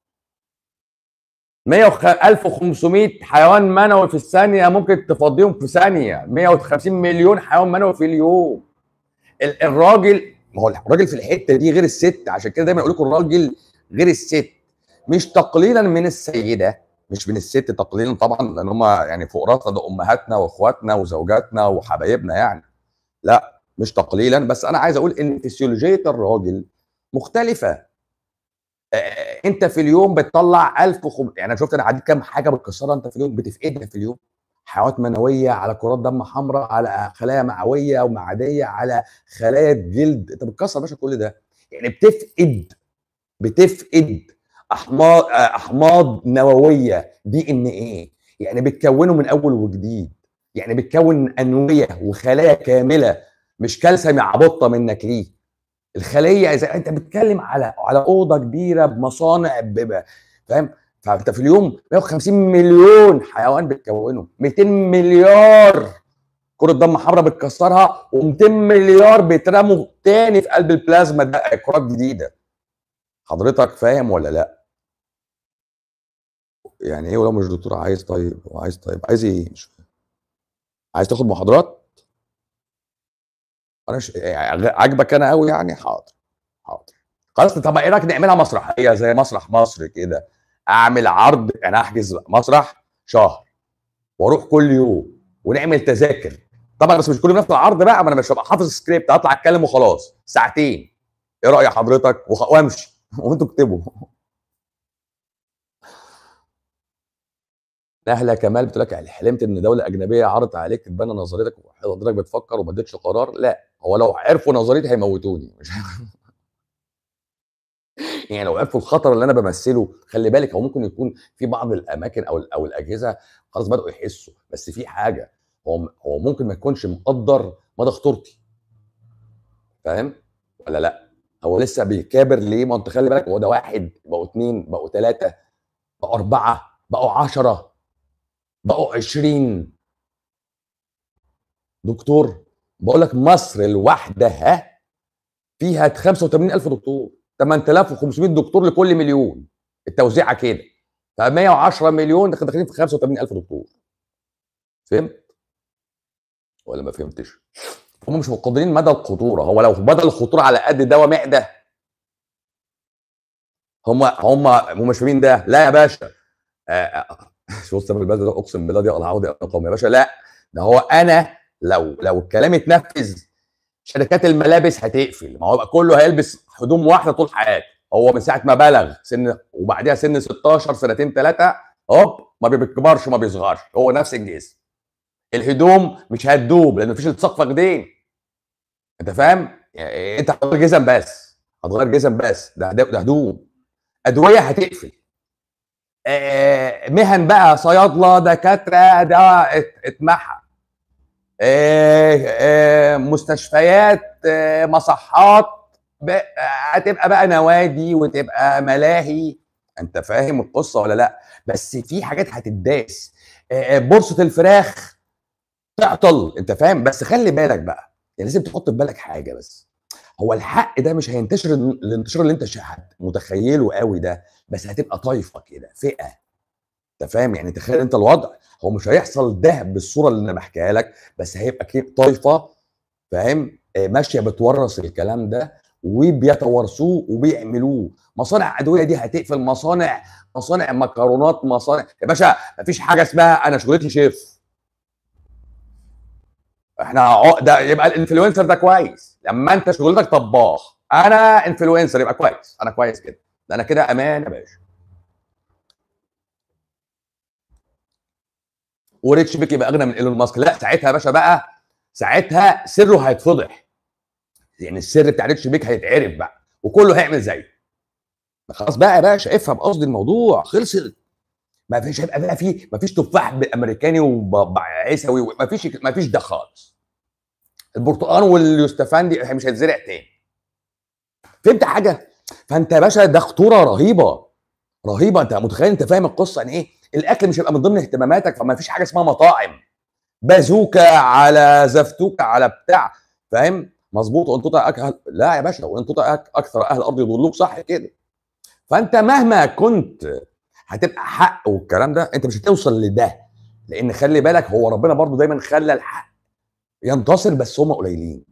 100 وخ- 1500 حيوان منوي في الثانيه ممكن تفضيهم في ثانيه 150 مليون حيوان منوي في اليوم ال- الراجل ما هو الراجل في الحته دي غير الست عشان كده دايما اقول لكم الراجل غير الست مش تقليلا من السيده مش من الست تقليلا طبعا لان هم يعني فوق راسنا ده امهاتنا واخواتنا وزوجاتنا وحبايبنا يعني لا مش تقليلا بس انا عايز اقول ان فسيولوجيه الراجل مختلفه آه، انت في اليوم بتطلع 1000 وخم... يعني انا شفت انا عديت كام حاجه بتكسرها انت في اليوم بتفقدها في اليوم حيوانات منويه على كرات دم حمراء على خلايا معويه ومعديه على خلايا جلد انت بتكسر يا باشا كل ده يعني بتفقد بتفقد احماض آه، احماض نوويه دي ان ايه يعني بتكونه من اول وجديد يعني بتكون انويه وخلايا كامله مش كالسيوم عبطه منك ليه الخليه اذا انت بتتكلم على على اوضه كبيره بمصانع ب- ب- فاهم فانت في اليوم 150 مليون حيوان بتكونه 200 مليار كرة دم حمراء بتكسرها و200 مليار بيترموا تاني في قلب البلازما ده كرات جديده حضرتك فاهم ولا لا؟ يعني ايه ولو مش دكتور عايز طيب وعايز طيب عايز ايه مش فاهم عايز تاخد محاضرات انا ش... يعني عاجبك انا قوي يعني حاضر حاضر خلاص طب ايه رايك نعملها مسرحيه زي مسرح مصر كده اعمل عرض انا احجز مسرح شهر واروح كل يوم ونعمل تذاكر طبعا بس مش كل يوم نفس العرض بقى ما انا مش هبقى حافظ سكريبت اطلع اتكلم وخلاص ساعتين ايه راي حضرتك وخ... وامشي وانتوا اكتبوا نهله كمال بتقول لك حلمت ان دوله اجنبيه عرضت عليك تتبنى نظريتك وحضرتك بتفكر وما اديتش قرار لا هو لو عرفوا نظريتي هيموتوني مش يعني لو عرفوا الخطر اللي انا بمثله خلي بالك هو ممكن يكون في بعض الاماكن او او الاجهزه خلاص بداوا يحسوا بس في حاجه هو هو ممكن ما يكونش مقدر مدى خطورتي فاهم ولا لا هو لسه بيكابر ليه ما انت خلي بالك هو ده واحد بقوا اتنين بقوا تلاته بقوا اربعه بقوا عشره بقوا عشرين دكتور بقول لك مصر لوحدها فيها 85000 دكتور 8500 دكتور لكل مليون التوزيعه كده ف 110 مليون داخلين في 85000 دكتور فهمت ولا ما فهمتش هم مش مقدرين مدى الخطوره هو لو مدى الخطوره على قد دواء معده هم هم هم مش فاهمين ده لا يا باشا آه شو سامر البلد ده اقسم بالله دي العوض قوم يا باشا لا ده هو انا لو لو الكلام اتنفذ شركات الملابس هتقفل ما هو يبقى كله هيلبس هدوم واحده طول حياته هو من ساعه ما بلغ سن وبعديها سن 16 سنتين ثلاثه هوب ما بيكبرش وما بيصغرش هو نفس الجسم الهدوم مش هتدوب لان مفيش التصاق فخدين انت فاهم يعني انت هتغير جزم بس هتغير جزم بس ده ده هدوم ادويه هتقفل آه مهن بقى صيادله دكاتره ده اتمحى آه آه مستشفيات مصحات هتبقى بقى نوادي وتبقى ملاهي انت فاهم القصه ولا لا بس في حاجات هتداس بورصه الفراخ تعطل انت فاهم بس خلي بالك بقى يعني لازم تحط في بالك حاجه بس هو الحق ده مش هينتشر الانتشار اللي انت متخيله قوي ده بس هتبقى طايفه كده فئه انت فاهم يعني تخيل انت الوضع هو مش هيحصل ده بالصوره اللي انا بحكيها لك بس هيبقى كده طايفه فاهم ماشيه بتورث الكلام ده وبيتوارثوه وبيعملوه مصانع ادويه دي هتقفل مصانع مصانع مكرونات مصانع يا باشا مفيش حاجه اسمها انا شغلتي شيف احنا ده يبقى الانفلونسر ده كويس لما انت شغلتك طباخ انا انفلونسر يبقى كويس انا كويس كده ده انا كده امان يا باشا وريتش بيك يبقى اغنى من ايلون ماسك لا ساعتها يا باشا بقى ساعتها سره هيتفضح يعني السر بتاع ريتش بيك هيتعرف بقى وكله هيعمل زيه خلاص بقى يا باشا افهم قصدي الموضوع خلصت ما فيش هيبقى بقى في ما فيش تفاح امريكاني وعيسوي ما فيش ما فيش ده خالص البرتقال واليوستفندي مش هيتزرع تاني فهمت حاجه فانت يا باشا ده خطوره رهيبه رهيبه انت متخيل انت فاهم القصه يعني ايه الاكل مش هيبقى من ضمن اهتماماتك فما فيش حاجه اسمها مطاعم بازوكا على زفتوكا على بتاع فاهم مظبوط وان تطع أك... لا يا باشا وان تطع أك... اكثر اهل الارض يضلوك صح كده فانت مهما كنت هتبقى حق والكلام ده انت مش هتوصل لده لان خلي بالك هو ربنا برضو دايما خلى الحق ينتصر بس هم قليلين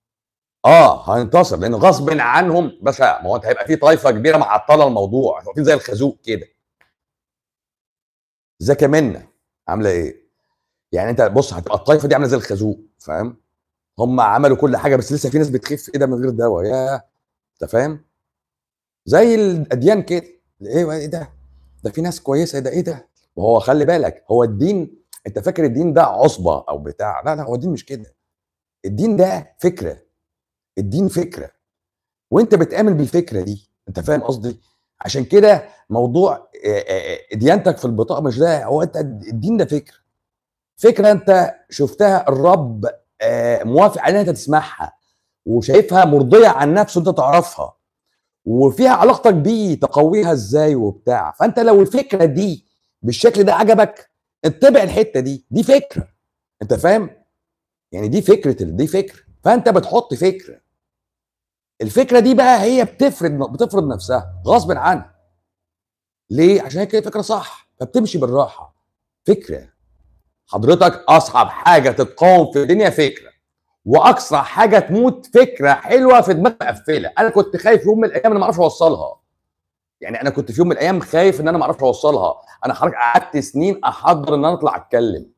اه هينتصر لان غصب عنهم باشا ما هو انت هيبقى في طائفه كبيره معطله الموضوع واقفين زي الخازوق كده ازيك يا منى عامله ايه يعني انت بص هتبقى الطائفه دي عامله زي الخازوق فاهم هم عملوا كل حاجه بس لسه في ناس بتخف ايه ده من غير دواء يا انت فاهم زي الاديان كده ايه ايه ده ده في ناس كويسه ده ايه ده وهو خلي بالك هو الدين انت فاكر الدين ده عصبه او بتاع لا لا هو الدين مش كده الدين ده فكره الدين فكره وانت بتامن بالفكره دي انت فاهم قصدي عشان كده موضوع ديانتك في البطاقه مش ده هو انت الدين ده فكره فكره انت شفتها الرب موافق عليها انت تسمعها وشايفها مرضيه عن نفسه انت تعرفها وفيها علاقتك بيه تقويها ازاي وبتاع فانت لو الفكره دي بالشكل ده عجبك اتبع الحته دي دي فكره انت فاهم يعني دي فكره دي فكره فانت بتحط فكره الفكره دي بقى هي بتفرض بتفرض نفسها غصب عنها ليه عشان هي كده فكره صح فبتمشي بالراحه فكره حضرتك اصعب حاجه تتقاوم في الدنيا فكره واقصى حاجه تموت فكره حلوه في دماغ مقفله انا كنت خايف يوم من الايام انا ما اعرفش اوصلها يعني انا كنت في يوم من الايام خايف ان انا ما اعرفش اوصلها انا حضرتك قعدت سنين احضر ان انا اطلع اتكلم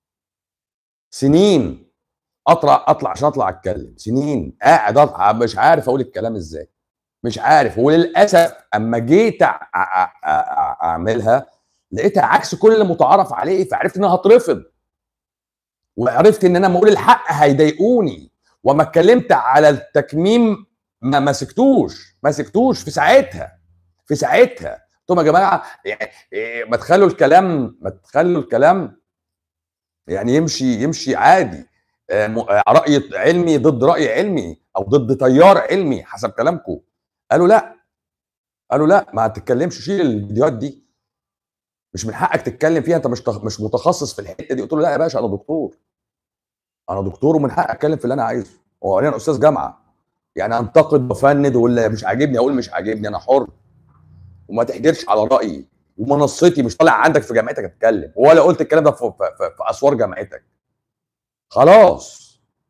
سنين اطلع اطلع عشان اطلع اتكلم سنين قاعد اطلع مش عارف اقول الكلام ازاي مش عارف وللاسف اما جيت اعملها لقيتها عكس كل اللي متعارف عليه فعرفت انها هترفض وعرفت ان انا لما اقول الحق هيضايقوني وما اتكلمت على التكميم ما مسكتوش ما مسكتوش في ساعتها في ساعتها قلت لهم يا جماعه يعني ما تخلوا الكلام ما تخلوا الكلام يعني يمشي يمشي عادي راي علمي ضد راي علمي او ضد تيار علمي حسب كلامكم قالوا لا قالوا لا ما تتكلمش شيل الفيديوهات دي مش من حقك تتكلم فيها انت مش مش متخصص في الحته دي قلت له لا يا باشا انا دكتور انا دكتور ومن حقي اتكلم في اللي انا عايزه هو انا استاذ جامعه يعني انتقد وافند واللي مش عاجبني اقول مش عاجبني انا حر وما تحجرش على رايي ومنصتي مش طالع عندك في جامعتك اتكلم ولا قلت الكلام ده في, في, في, في اسوار جامعتك خلاص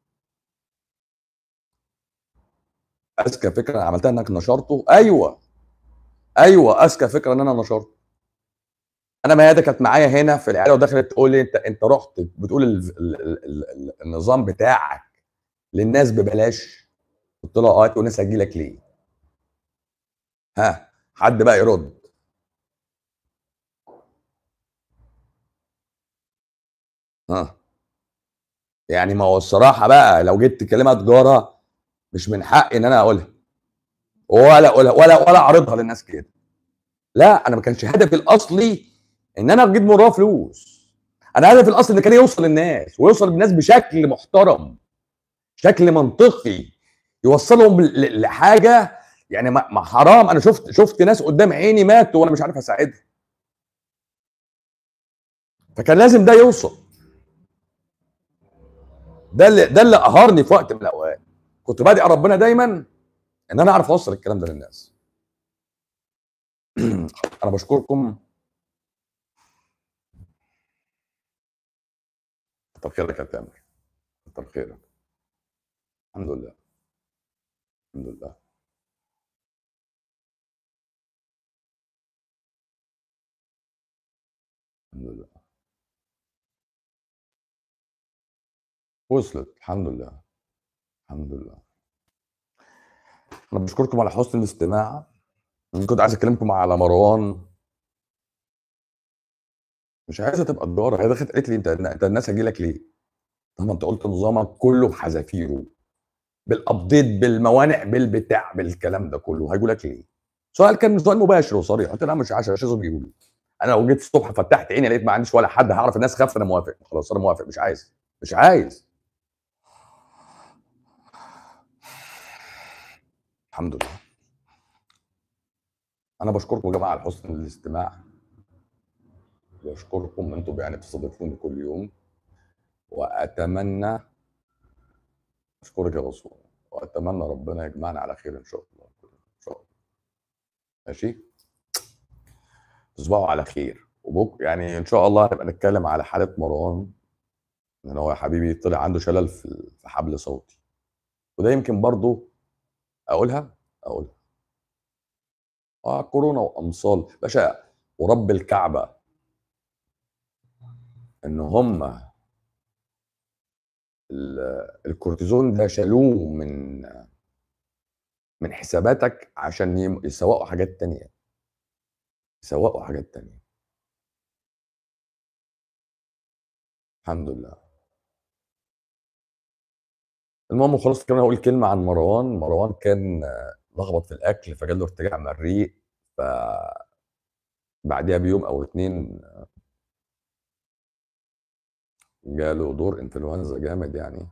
اذكى فكره عملتها انك نشرته ايوه ايوه اذكى فكره ان انا نشرته انا ميادة كانت معايا هنا في العياده ودخلت تقول لي انت انت رحت بتقول ال ال ال ال النظام بتاعك للناس ببلاش قلت لها اه والناس هتجي لك ليه؟ ها حد بقى يرد ها يعني ما هو الصراحه بقى لو جيت تكلمها تجاره مش من حقي ان انا اقولها ولا ولا ولا ولا اعرضها للناس كده لا انا ما كانش هدفي الاصلي ان انا اجيب من وراها فلوس انا هدفي الاصلي ان كان يوصل للناس ويوصل للناس بشكل محترم شكل منطقي يوصلهم ل- لحاجه يعني ما ما حرام انا شفت شفت ناس قدام عيني ماتوا وانا مش عارف اساعدهم فكان لازم ده يوصل ده اللي ده اللي قهرني في وقت من الاوقات كنت بادئ ربنا دايما ان انا اعرف اوصل الكلام ده للناس انا بشكركم كتر خيرك يا تامر كتر خيرك الحمد لله الحمد لله الحمد لله وصلت الحمد لله الحمد لله انا بشكركم على حسن الاستماع أنا كنت عايز اكلمكم على مروان مش عايزه تبقى تجاره هي دخلت قالت لي انت انت الناس هجي لك ليه؟ طب ما انت قلت نظامك كله بحذافيره بالابديت بالموانع بالبتاع بالكلام ده كله هيجوا لك ليه؟ سؤال كان سؤال مباشر وصريح قلت لا مش عشان مش عايزهم يقولوا انا لو جيت الصبح فتحت عيني لقيت ما عنديش ولا حد هعرف الناس خافت انا موافق خلاص انا موافق مش عايز مش عايز الحمد لله انا بشكركم يا جماعه على حسن الاستماع بشكركم انتم يعني بتستضيفوني كل يوم واتمنى اشكرك يا رسول واتمنى ربنا يجمعنا على خير ان شاء الله ان شاء الله ماشي تصبحوا على خير وبك يعني ان شاء الله هنبقى نتكلم على حاله مروان ان هو يا حبيبي طلع عنده شلل في في حبل صوتي وده يمكن برضو اقولها اقولها اه كورونا وامصال باشا ورب الكعبه ان هم ال- الكورتيزون ده شالوه من من حساباتك عشان يم- يسوقوا حاجات تانية يسوقوا حاجات تانية الحمد لله المهم خلاص كمان هقول كلمة عن مروان مروان كان آه، لخبط في الأكل فجاله ارتجاع مريء ف بعديها بيوم أو اتنين آه، جاله دور انفلونزا جامد يعني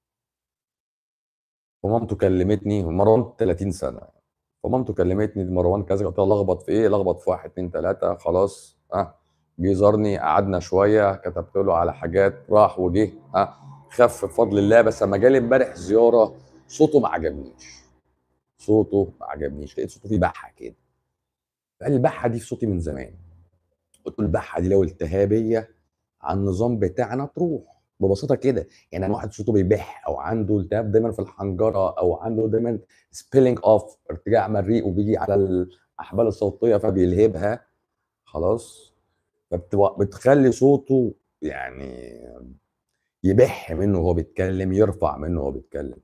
فمامته كلمتني مروان 30 سنة فمامته كلمتني دي مروان كذا قلت لها لخبط في ايه لخبط في واحد اتنين تلاتة خلاص ها جه زارني قعدنا شوية كتبت له على حاجات راح وجه ها خف بفضل الله بس لما جالي امبارح زيارة صوته ما عجبنيش صوته ما عجبنيش لقيت صوته فيه بحة كده فقال لي البحة دي في صوتي من زمان قلت له البحة دي لو التهابية على النظام بتاعنا تروح ببساطه كده يعني انا واحد صوته بيبح او عنده التهاب دايما في الحنجره او عنده دايما سبيلنج اوف ارتجاع مريء وبيجي على الاحبال الصوتيه فبيلهبها خلاص فبتخلي صوته يعني يبح منه وهو بيتكلم يرفع منه وهو بيتكلم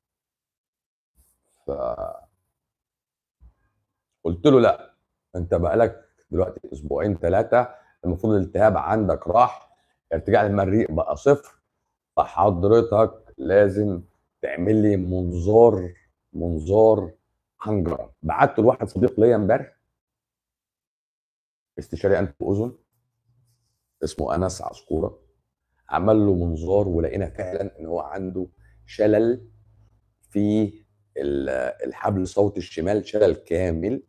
ف قلت له لا انت بقالك دلوقتي اسبوعين ثلاثه المفروض الالتهاب عندك راح ارتجاع المريء بقى صفر فحضرتك لازم تعمل لي منظار منظار حنجره بعته لواحد صديق ليا امبارح استشاري انف واذن اسمه انس عصكوره عمل له منظار ولقينا فعلا ان هو عنده شلل في ال- الحبل الصوتي الشمال شلل كامل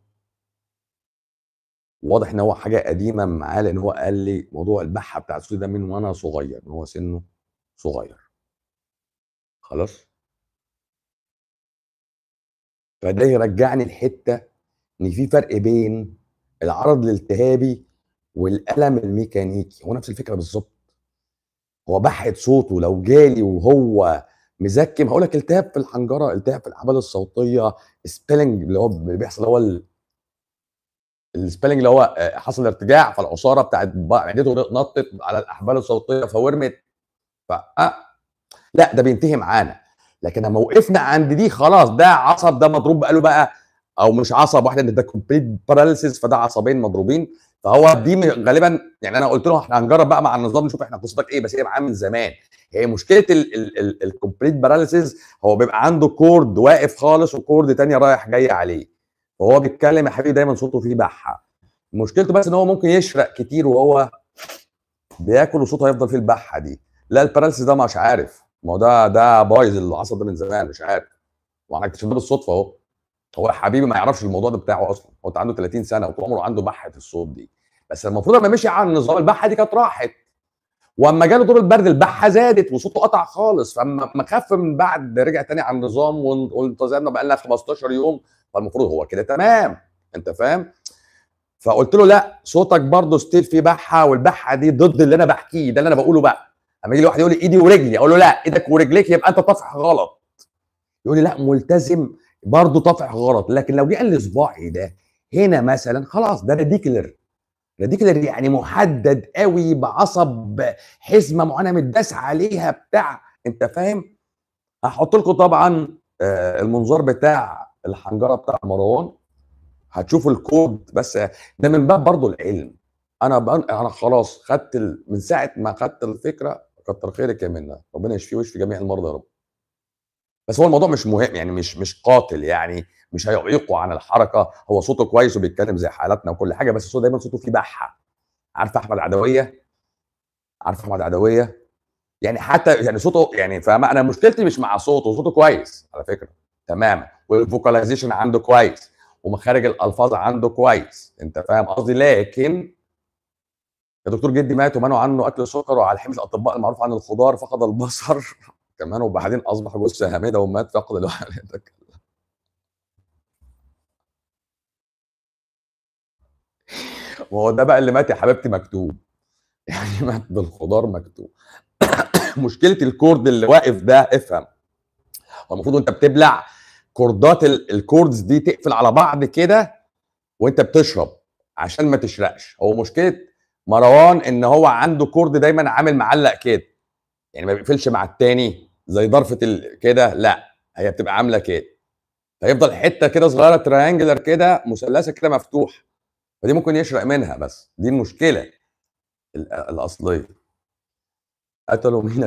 واضح ان هو حاجه قديمه معاه لان هو قال لي موضوع البحه بتاع الصوت ده من وانا صغير من هو سنه صغير خلاص فده يرجعني لحته ان في فرق بين العرض الالتهابي والالم الميكانيكي هو نفس الفكره بالظبط هو بحه صوته لو جالي وهو مزكم هقول لك التهاب في الحنجره التهاب في الاحبال الصوتيه سبيلنج اللي هو اللي بيحصل هو ال- السبيلنج اللي هو آه، حصل ارتجاع فالعصاره بتاعت ب- معدته نطت على الاحبال الصوتيه فورمت ف آه، لا ده بينتهي معانا لكن لما وقفنا عند دي خلاص ده عصب ده مضروب بقاله بقى او مش عصب واحد ده كومبليت باراليسيس فده عصبين مضروبين فهو دي م- غالبا يعني انا قلت له احنا هنجرب بقى مع النظام نشوف احنا قصتك ايه بس هي معاه من زمان هي مشكله الكومبليت باراليسيس هو بيبقى عنده كورد واقف خالص وكورد تانية رايح جاي عليه فهو بيتكلم يا حبيبي دايما صوته فيه بحه مشكلته بس ان هو ممكن يشرق كتير وهو بياكل وصوته هيفضل فيه البحه دي لا الباراليسيس ده مش عارف ما هو ده ده بايظ العصب ده من زمان مش عارف وانا اكتشفت بالصدفه اهو هو يا حبيبي ما يعرفش الموضوع ده بتاعه اصلا هو عنده 30 سنه وطول عمره عنده بحه الصوت دي بس المفروض لما مشي على النظام البحه دي كانت راحت واما جاله دور البرد البحه زادت وصوته قطع خالص فما خف من بعد رجع تاني على النظام وانتظرنا بقى لنا 15 يوم فالمفروض هو كده تمام انت فاهم فقلت له لا صوتك برضه ستيل في بحه والبحه دي ضد اللي انا بحكيه ده اللي انا بقوله بقى اما يجي واحد يقول لي ايدي ورجلي اقول له لا ايدك ورجليك يبقى انت طافح غلط يقول لي لا ملتزم برضه طافح غلط لكن لو جه قال لي صباعي ده هنا مثلا خلاص ده ريديكلر ريديكلر يعني محدد قوي بعصب حزمه معينه متداس عليها بتاع انت فاهم هحط لكم طبعا آه، المنظار بتاع الحنجره بتاع مروان هتشوفوا الكود بس ده من باب برضه العلم انا انا خلاص خدت ال... من ساعه ما خدت الفكره كتر خيرك يا منى ربنا يشفيه ويشفي جميع المرضى يا رب بس هو الموضوع مش مهم يعني مش مش قاتل يعني مش هيعيقه عن الحركه هو صوته كويس وبيتكلم زي حالاتنا وكل حاجه بس صوته دايما صوته فيه بحه عارف احمد عدويه عارف احمد عدويه يعني حتى يعني صوته يعني فاهم انا مشكلتي مش مع صوته صوته كويس على فكره تماما والفوكاليزيشن عنده كويس ومخارج الالفاظ عنده كويس انت فاهم قصدي لكن يا دكتور جدي مات ومنعوا عنه اكل السكر وعلى حمل الاطباء المعروف عن الخضار فقد البصر كمان وبعدين اصبح جثه هامده ومات فقد الوعي وهو ده بقى اللي مات يا حبيبتي مكتوب يعني مات بالخضار مكتوب مشكله الكورد اللي واقف ده افهم هو المفروض وانت بتبلع كوردات الكوردز دي تقفل على بعض كده وانت بتشرب عشان ما تشرقش هو مشكله مروان ان هو عنده كورد دايما عامل معلق كده يعني ما بيقفلش مع التاني زي ضرفه كده لا هي بتبقى عامله كده فيفضل حته كده صغيره تريانجلر كده مثلثه كده مفتوح فدي ممكن يشرق منها بس دي المشكله الاصليه قتلوا مين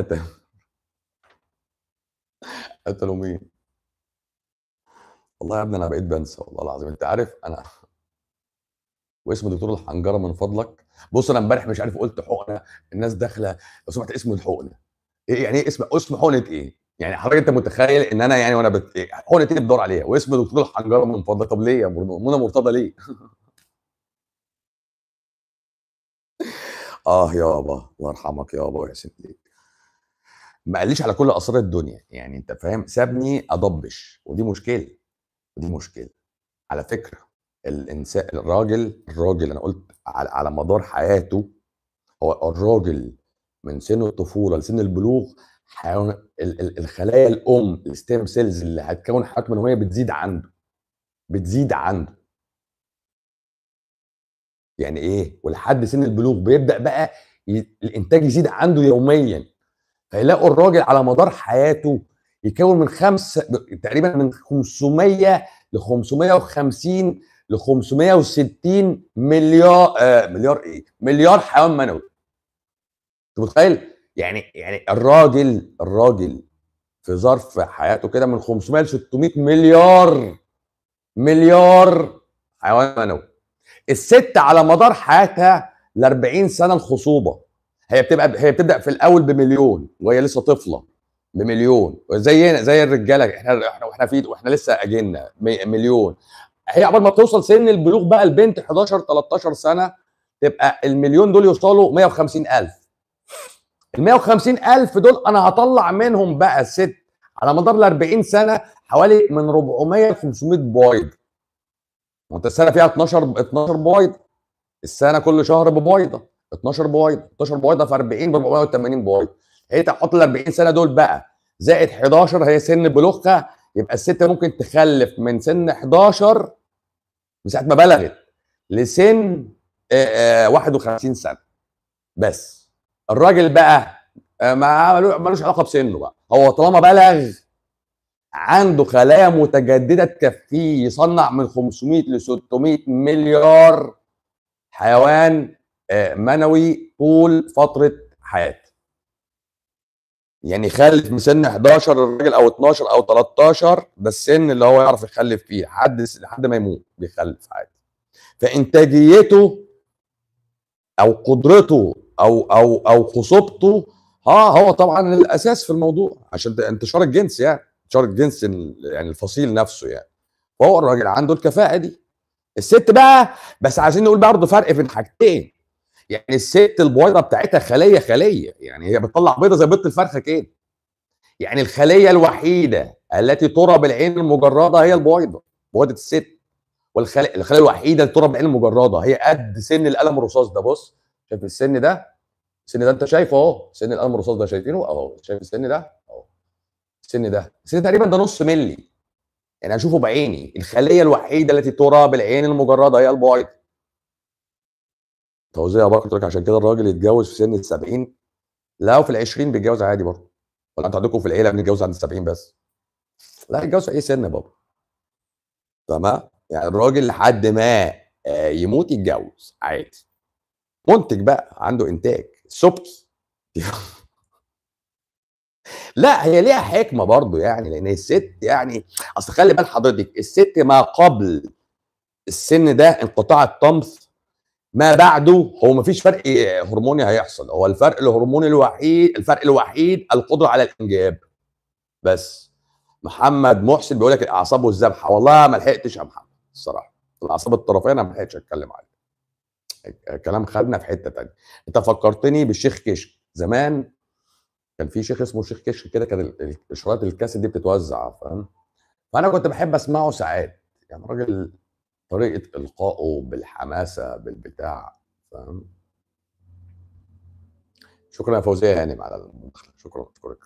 قتلوا مين والله يا ابني انا بقيت بنسى والله العظيم انت عارف انا واسم دكتور الحنجره من فضلك بص انا امبارح مش عارف قلت حقنه الناس داخله لو سمحت اسم الحقنه ايه يعني ايه اسم اسم حقنه ايه يعني حضرتك انت متخيل ان انا يعني وانا بت... إيه، حقنه ايه بتدور عليها واسم دكتور الحنجره من فضلك طب ليه يا منى مرتضى ليه اه يابا الله يرحمك يابا ويحسن ليك ما قاليش على كل اسرار الدنيا يعني انت فاهم سابني اضبش ودي مشكله ودي مشكله على فكره الانسان الراجل الراجل انا قلت على, على مدار حياته هو الراجل من سن الطفوله لسن البلوغ حيوان الخلايا الام الستيم سيلز اللي هتكون حياته من وهي بتزيد عنده بتزيد عنده يعني ايه ولحد سن البلوغ بيبدا بقى الانتاج يزيد عنده يوميا فيلاقوا الراجل على مدار حياته يكون من خمس تقريبا من 500 ل 550 ل 560 مليار آه مليار ايه؟ مليار حيوان منوي. انت متخيل؟ يعني يعني الراجل الراجل في ظرف حياته كده من 500 ل 600 مليار مليار حيوان منوي. الست على مدار حياتها ل 40 سنه الخصوبه هي بتبقى هي بتبدا في الاول بمليون وهي لسه طفله بمليون زينا زي الرجاله احنا احنا واحنا في واحنا لسه اجلنا مليون هي عقبال ما توصل سن البلوغ بقى البنت 11 13 سنه تبقى المليون دول يوصلوا 150000 ال 150000 دول انا هطلع منهم بقى ست على مدار ال 40 سنه حوالي من 400 ل 500 بويض وانت السنه فيها 12 12 بويضه السنه كل شهر ببويضه 12 بويضه 12 بويضه في 40 ب 480 بويضه هي تحط ال 40 سنه دول بقى زائد 11 هي سن بلوغها يبقى الست ممكن تخلف من سن 11 من ساعه ما بلغت لسن 51 سنه بس الراجل بقى ما ملوش علاقه بسنه بقى هو طالما بلغ عنده خلايا متجدده تكفيه يصنع من 500 ل 600 مليار حيوان منوي طول فتره حياته يعني يخلف من سن 11 الراجل او 12 او 13 ده السن اللي هو يعرف يخلف فيه لحد لحد ما يموت بيخلف عادي فانتاجيته او قدرته او او او خصوبته اه هو طبعا الاساس في الموضوع عشان انتشار الجنس يعني اشاره جنس يعني الفصيل نفسه يعني فهو الراجل عنده الكفاءه دي الست بقى بس عايزين نقول برضه فرق بين حاجتين يعني الست البويضه بتاعتها خليه خليه يعني هي بتطلع بيضه زي بيضه الفرخه كده يعني الخليه الوحيده التي ترى بالعين المجرده هي البويضه بويضه الست والخليه الخليه الوحيده اللي ترى بالعين المجرده هي قد سن القلم الرصاص ده بص شايف السن ده السن ده انت شايفه اهو سن القلم الرصاص ده شايفينه اهو شايف السن ده اهو السن ده السن تقريبا ده نص ملي يعني اشوفه بعيني الخليه الوحيده التي ترى بالعين المجرده هي البويضه توزيع برضك عشان كده الراجل يتجوز في سن ال 70 لا وفي ال 20 بيتجوز عادي برضه ولا انتوا عندكم في العيله بنتجوز عند ال 70 بس لا يتجوز في اي سن يا بابا تمام يعني الراجل لحد ما آه، يموت يتجوز عادي منتج بقى عنده انتاج سبكي لا هي ليها حكمه برضه يعني لان الست يعني اصل خلي بال حضرتك الست ما قبل السن ده انقطاع الطمث ما بعده هو ما فيش فرق هرموني هيحصل هو الفرق الهرموني الوحيد الفرق الوحيد القدره على الانجاب بس محمد محسن بيقول لك الاعصاب والذبحه والله ما لحقتش يا محمد الصراحه الاعصاب الطرفيه انا ما لحقتش اتكلم عليها الكلام خدنا في حته ثانيه انت فكرتني بالشيخ كشك زمان كان في شيخ اسمه شيخ كشك كده كان اشارات الكاسيت دي بتتوزع فاهم فانا كنت بحب اسمعه ساعات يعني راجل طريقه القائه بالحماسه بالبتاع فاهم شكرا يا فوزيه هانم على المداخله شكرا اشكرك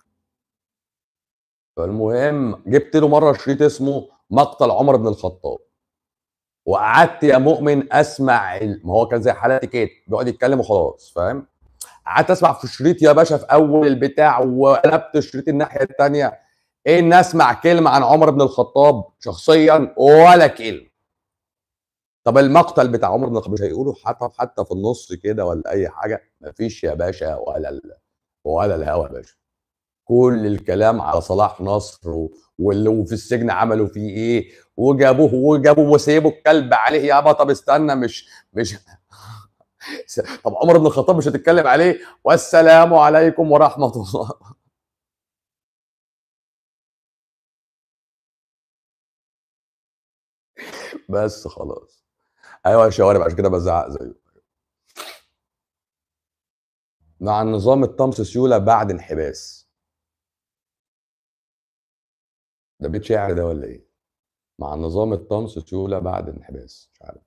فالمهم جبت له مره شريط اسمه مقتل عمر بن الخطاب وقعدت يا مؤمن اسمع ما هو كان زي حالاتي كده بيقعد يتكلم وخلاص فاهم قعدت اسمع في الشريط يا باشا في اول البتاع وقلبت الشريط الناحيه الثانيه ان اسمع كلمه عن عمر بن الخطاب شخصيا ولا كلمه طب المقتل بتاع عمر بن الخطاب مش هيقولوا حتى حتى في النص كده ولا اي حاجه مفيش يا باشا ولا ال... ولا الهوا يا باشا كل الكلام على صلاح نصر واللي وفي السجن عملوا فيه ايه وجابوه وجابوا وسيبوا الكلب عليه يابا طب استنى مش مش طب عمر بن الخطاب مش هتتكلم عليه والسلام عليكم ورحمه الله بس خلاص ايوه يا شوارب عشان كده بزعق زيه مع النظام الطمس سيوله بعد انحباس ده بيت شعر ده ولا ايه مع نظام الطمس سيوله بعد انحباس مش عارف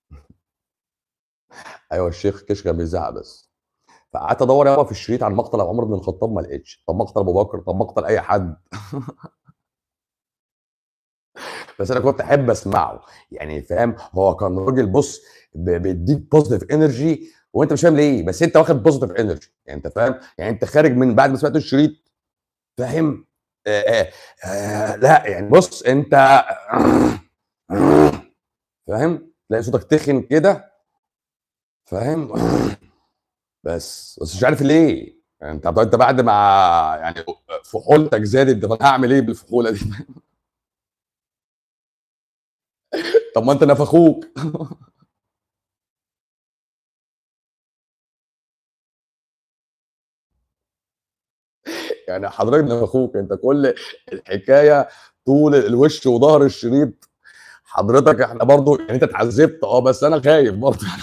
ايوه الشيخ كشكه بيزعق بس فقعدت ادور يابا في الشريط عن مقتل عمر بن الخطاب ما لقيتش طب مقتل ابو بكر طب مقتل اي حد بس انا كنت احب اسمعه يعني فاهم هو كان راجل بص بيديك بوزيتيف انرجي وانت مش فاهم ليه بس انت واخد بوزيتيف انرجي يعني انت فاهم يعني انت خارج من بعد ما سمعت الشريط فاهم آآ آآ آآ لا يعني بص انت فاهم تلاقي صوتك تخن كده فاهم بس بس مش عارف ليه يعني انت انت بعد ما يعني فحولتك زادت طب انا هعمل ايه بالفحوله دي طب ما انت نفخوك يعني حضرتك نفخوك انت كل الحكايه طول الوش وظهر الشريط حضرتك احنا برضو يعني انت اتعذبت اه بس انا خايف برضو يعني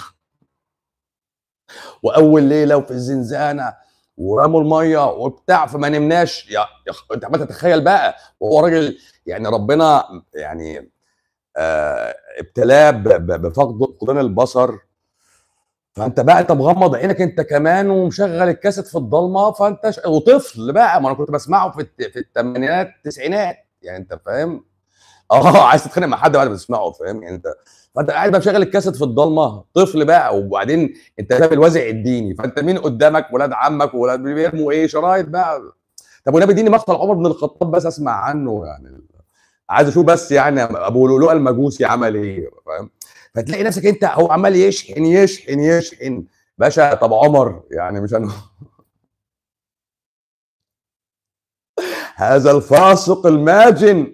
واول ليله وفي الزنزانه ورموا الميه وبتاع فما نمناش يا, يا انت عمال تتخيل بقى وهو راجل يعني ربنا يعني آه ابتلاه بفقد فقدان البصر فانت بقى انت مغمض عينك انت كمان ومشغل الكاسيت في الضلمه فانت ش... وطفل بقى ما انا كنت بسمعه في في الثمانينات التسعينات يعني انت فاهم اه عايز تتخانق مع حد بعد ما تسمعه فاهم يعني انت فانت قاعد بقى مشغل الكاسيت في الضلمه طفل بقى وبعدين انت فاهم الوازع الديني فانت مين قدامك ولاد عمك ولاد بيرموا ايه شرايط بقى طب والنبي اديني مقتل عمر بن الخطاب بس اسمع عنه يعني عايز اشوف بس يعني ابو لؤلؤ المجوسي عمل ايه فاهم فتلاقي نفسك انت هو عمال يشحن يشحن يشحن باشا طب عمر يعني مش انا هذا الفاسق الماجن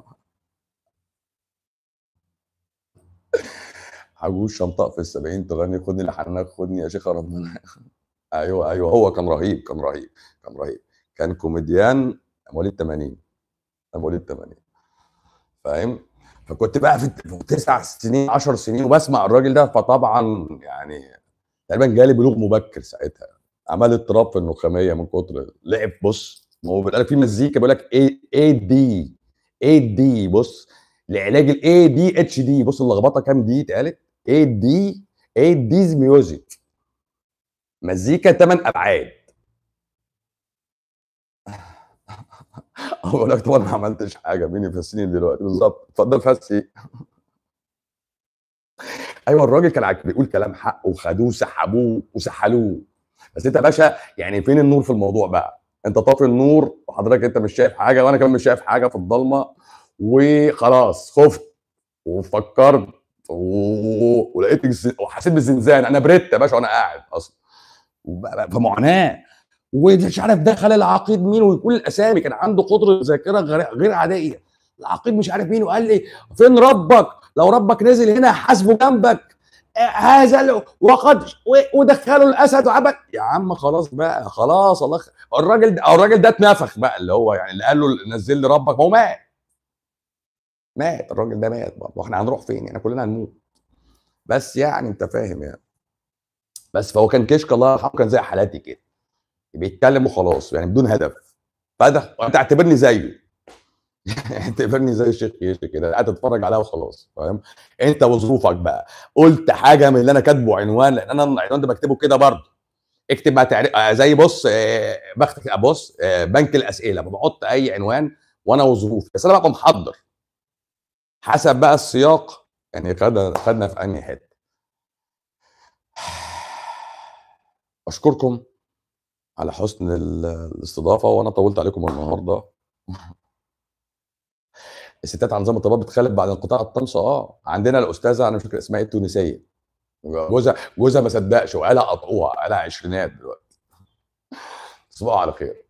حجوز شنطاء في السبعين تغني خدني لحنك خدني يا شيخ ربنا ايوه ايوه هو كان رهيب كان رهيب كان رهيب كان كوميديان مواليد 80 انا مواليد 80 فاهم فكنت بقى في تسع سنين 10 سنين وبسمع الراجل ده فطبعا يعني تقريبا جالي بلوغ مبكر ساعتها عمل اضطراب في النخاميه من كتر لعب بص ما هو بيقول لك في مزيكا بيقول لك اي اي دي اي دي بص لعلاج الاي دي اتش دي بص اللخبطه كام دي اتقالت اي دي اي ديز ميوزك مزيكا ثمان ابعاد اقول لك طبعا ما عملتش حاجه مين يفسيني دلوقتي بالظبط اتفضل فسي ايوه الراجل كان بيقول كلام حق وخدوه وسحبوه وسحلوه بس انت يا باشا يعني فين النور في الموضوع بقى انت طافي النور وحضرتك انت مش شايف حاجه وانا كمان مش شايف حاجه في الضلمه وخلاص خفت وفكرت و... ولقيت وحسيت بالزنزان انا بريت يا باشا وانا قاعد اصلا فمعاناه ومش عارف دخل العقيد مين وكل الاسامي كان عنده قدره ذاكره غير عاديه العقيد مش عارف مين وقال لي فين ربك لو ربك نزل هنا حاسبه جنبك هذا وقد ودخلوا الاسد وعبد يا عم خلاص بقى خلاص الله الراجل ده الراجل ده اتنفخ بقى اللي هو يعني اللي قال له نزل لي ربك ما هو مات مات الراجل ده مات برضه احنا هنروح فين يعني كلنا هنموت بس يعني انت فاهم يعني بس فهو كان كشك الله يرحمه كان زي حالاتي كده بيتكلم وخلاص يعني بدون هدف فده انت اعتبرني زيه اعتبرني زي الشيخ كيشي كده قاعد تتفرج عليها وخلاص فاهم انت وظروفك بقى قلت حاجه من اللي انا كاتبه عنوان لان انا العنوان ده بكتبه كده برضه اكتب بقى تعريف آه، زي بص آه، بختك بص آه، بنك الاسئله بحط اي عنوان وانا وظروفي بس انا ببقى محضر حسب بقى السياق يعني خدنا خدنا في انهي حته اشكركم على حسن الاستضافه وانا طولت عليكم النهارده الستات عن نظام الطباب بتخلف بعد انقطاع الطمس اه عندنا الاستاذه انا مش فاكر اسمها ايه التونسيه جوزها جوزها ما صدقش وقالها قطعوها قالها عشرينات دلوقتي تصبحوا على خير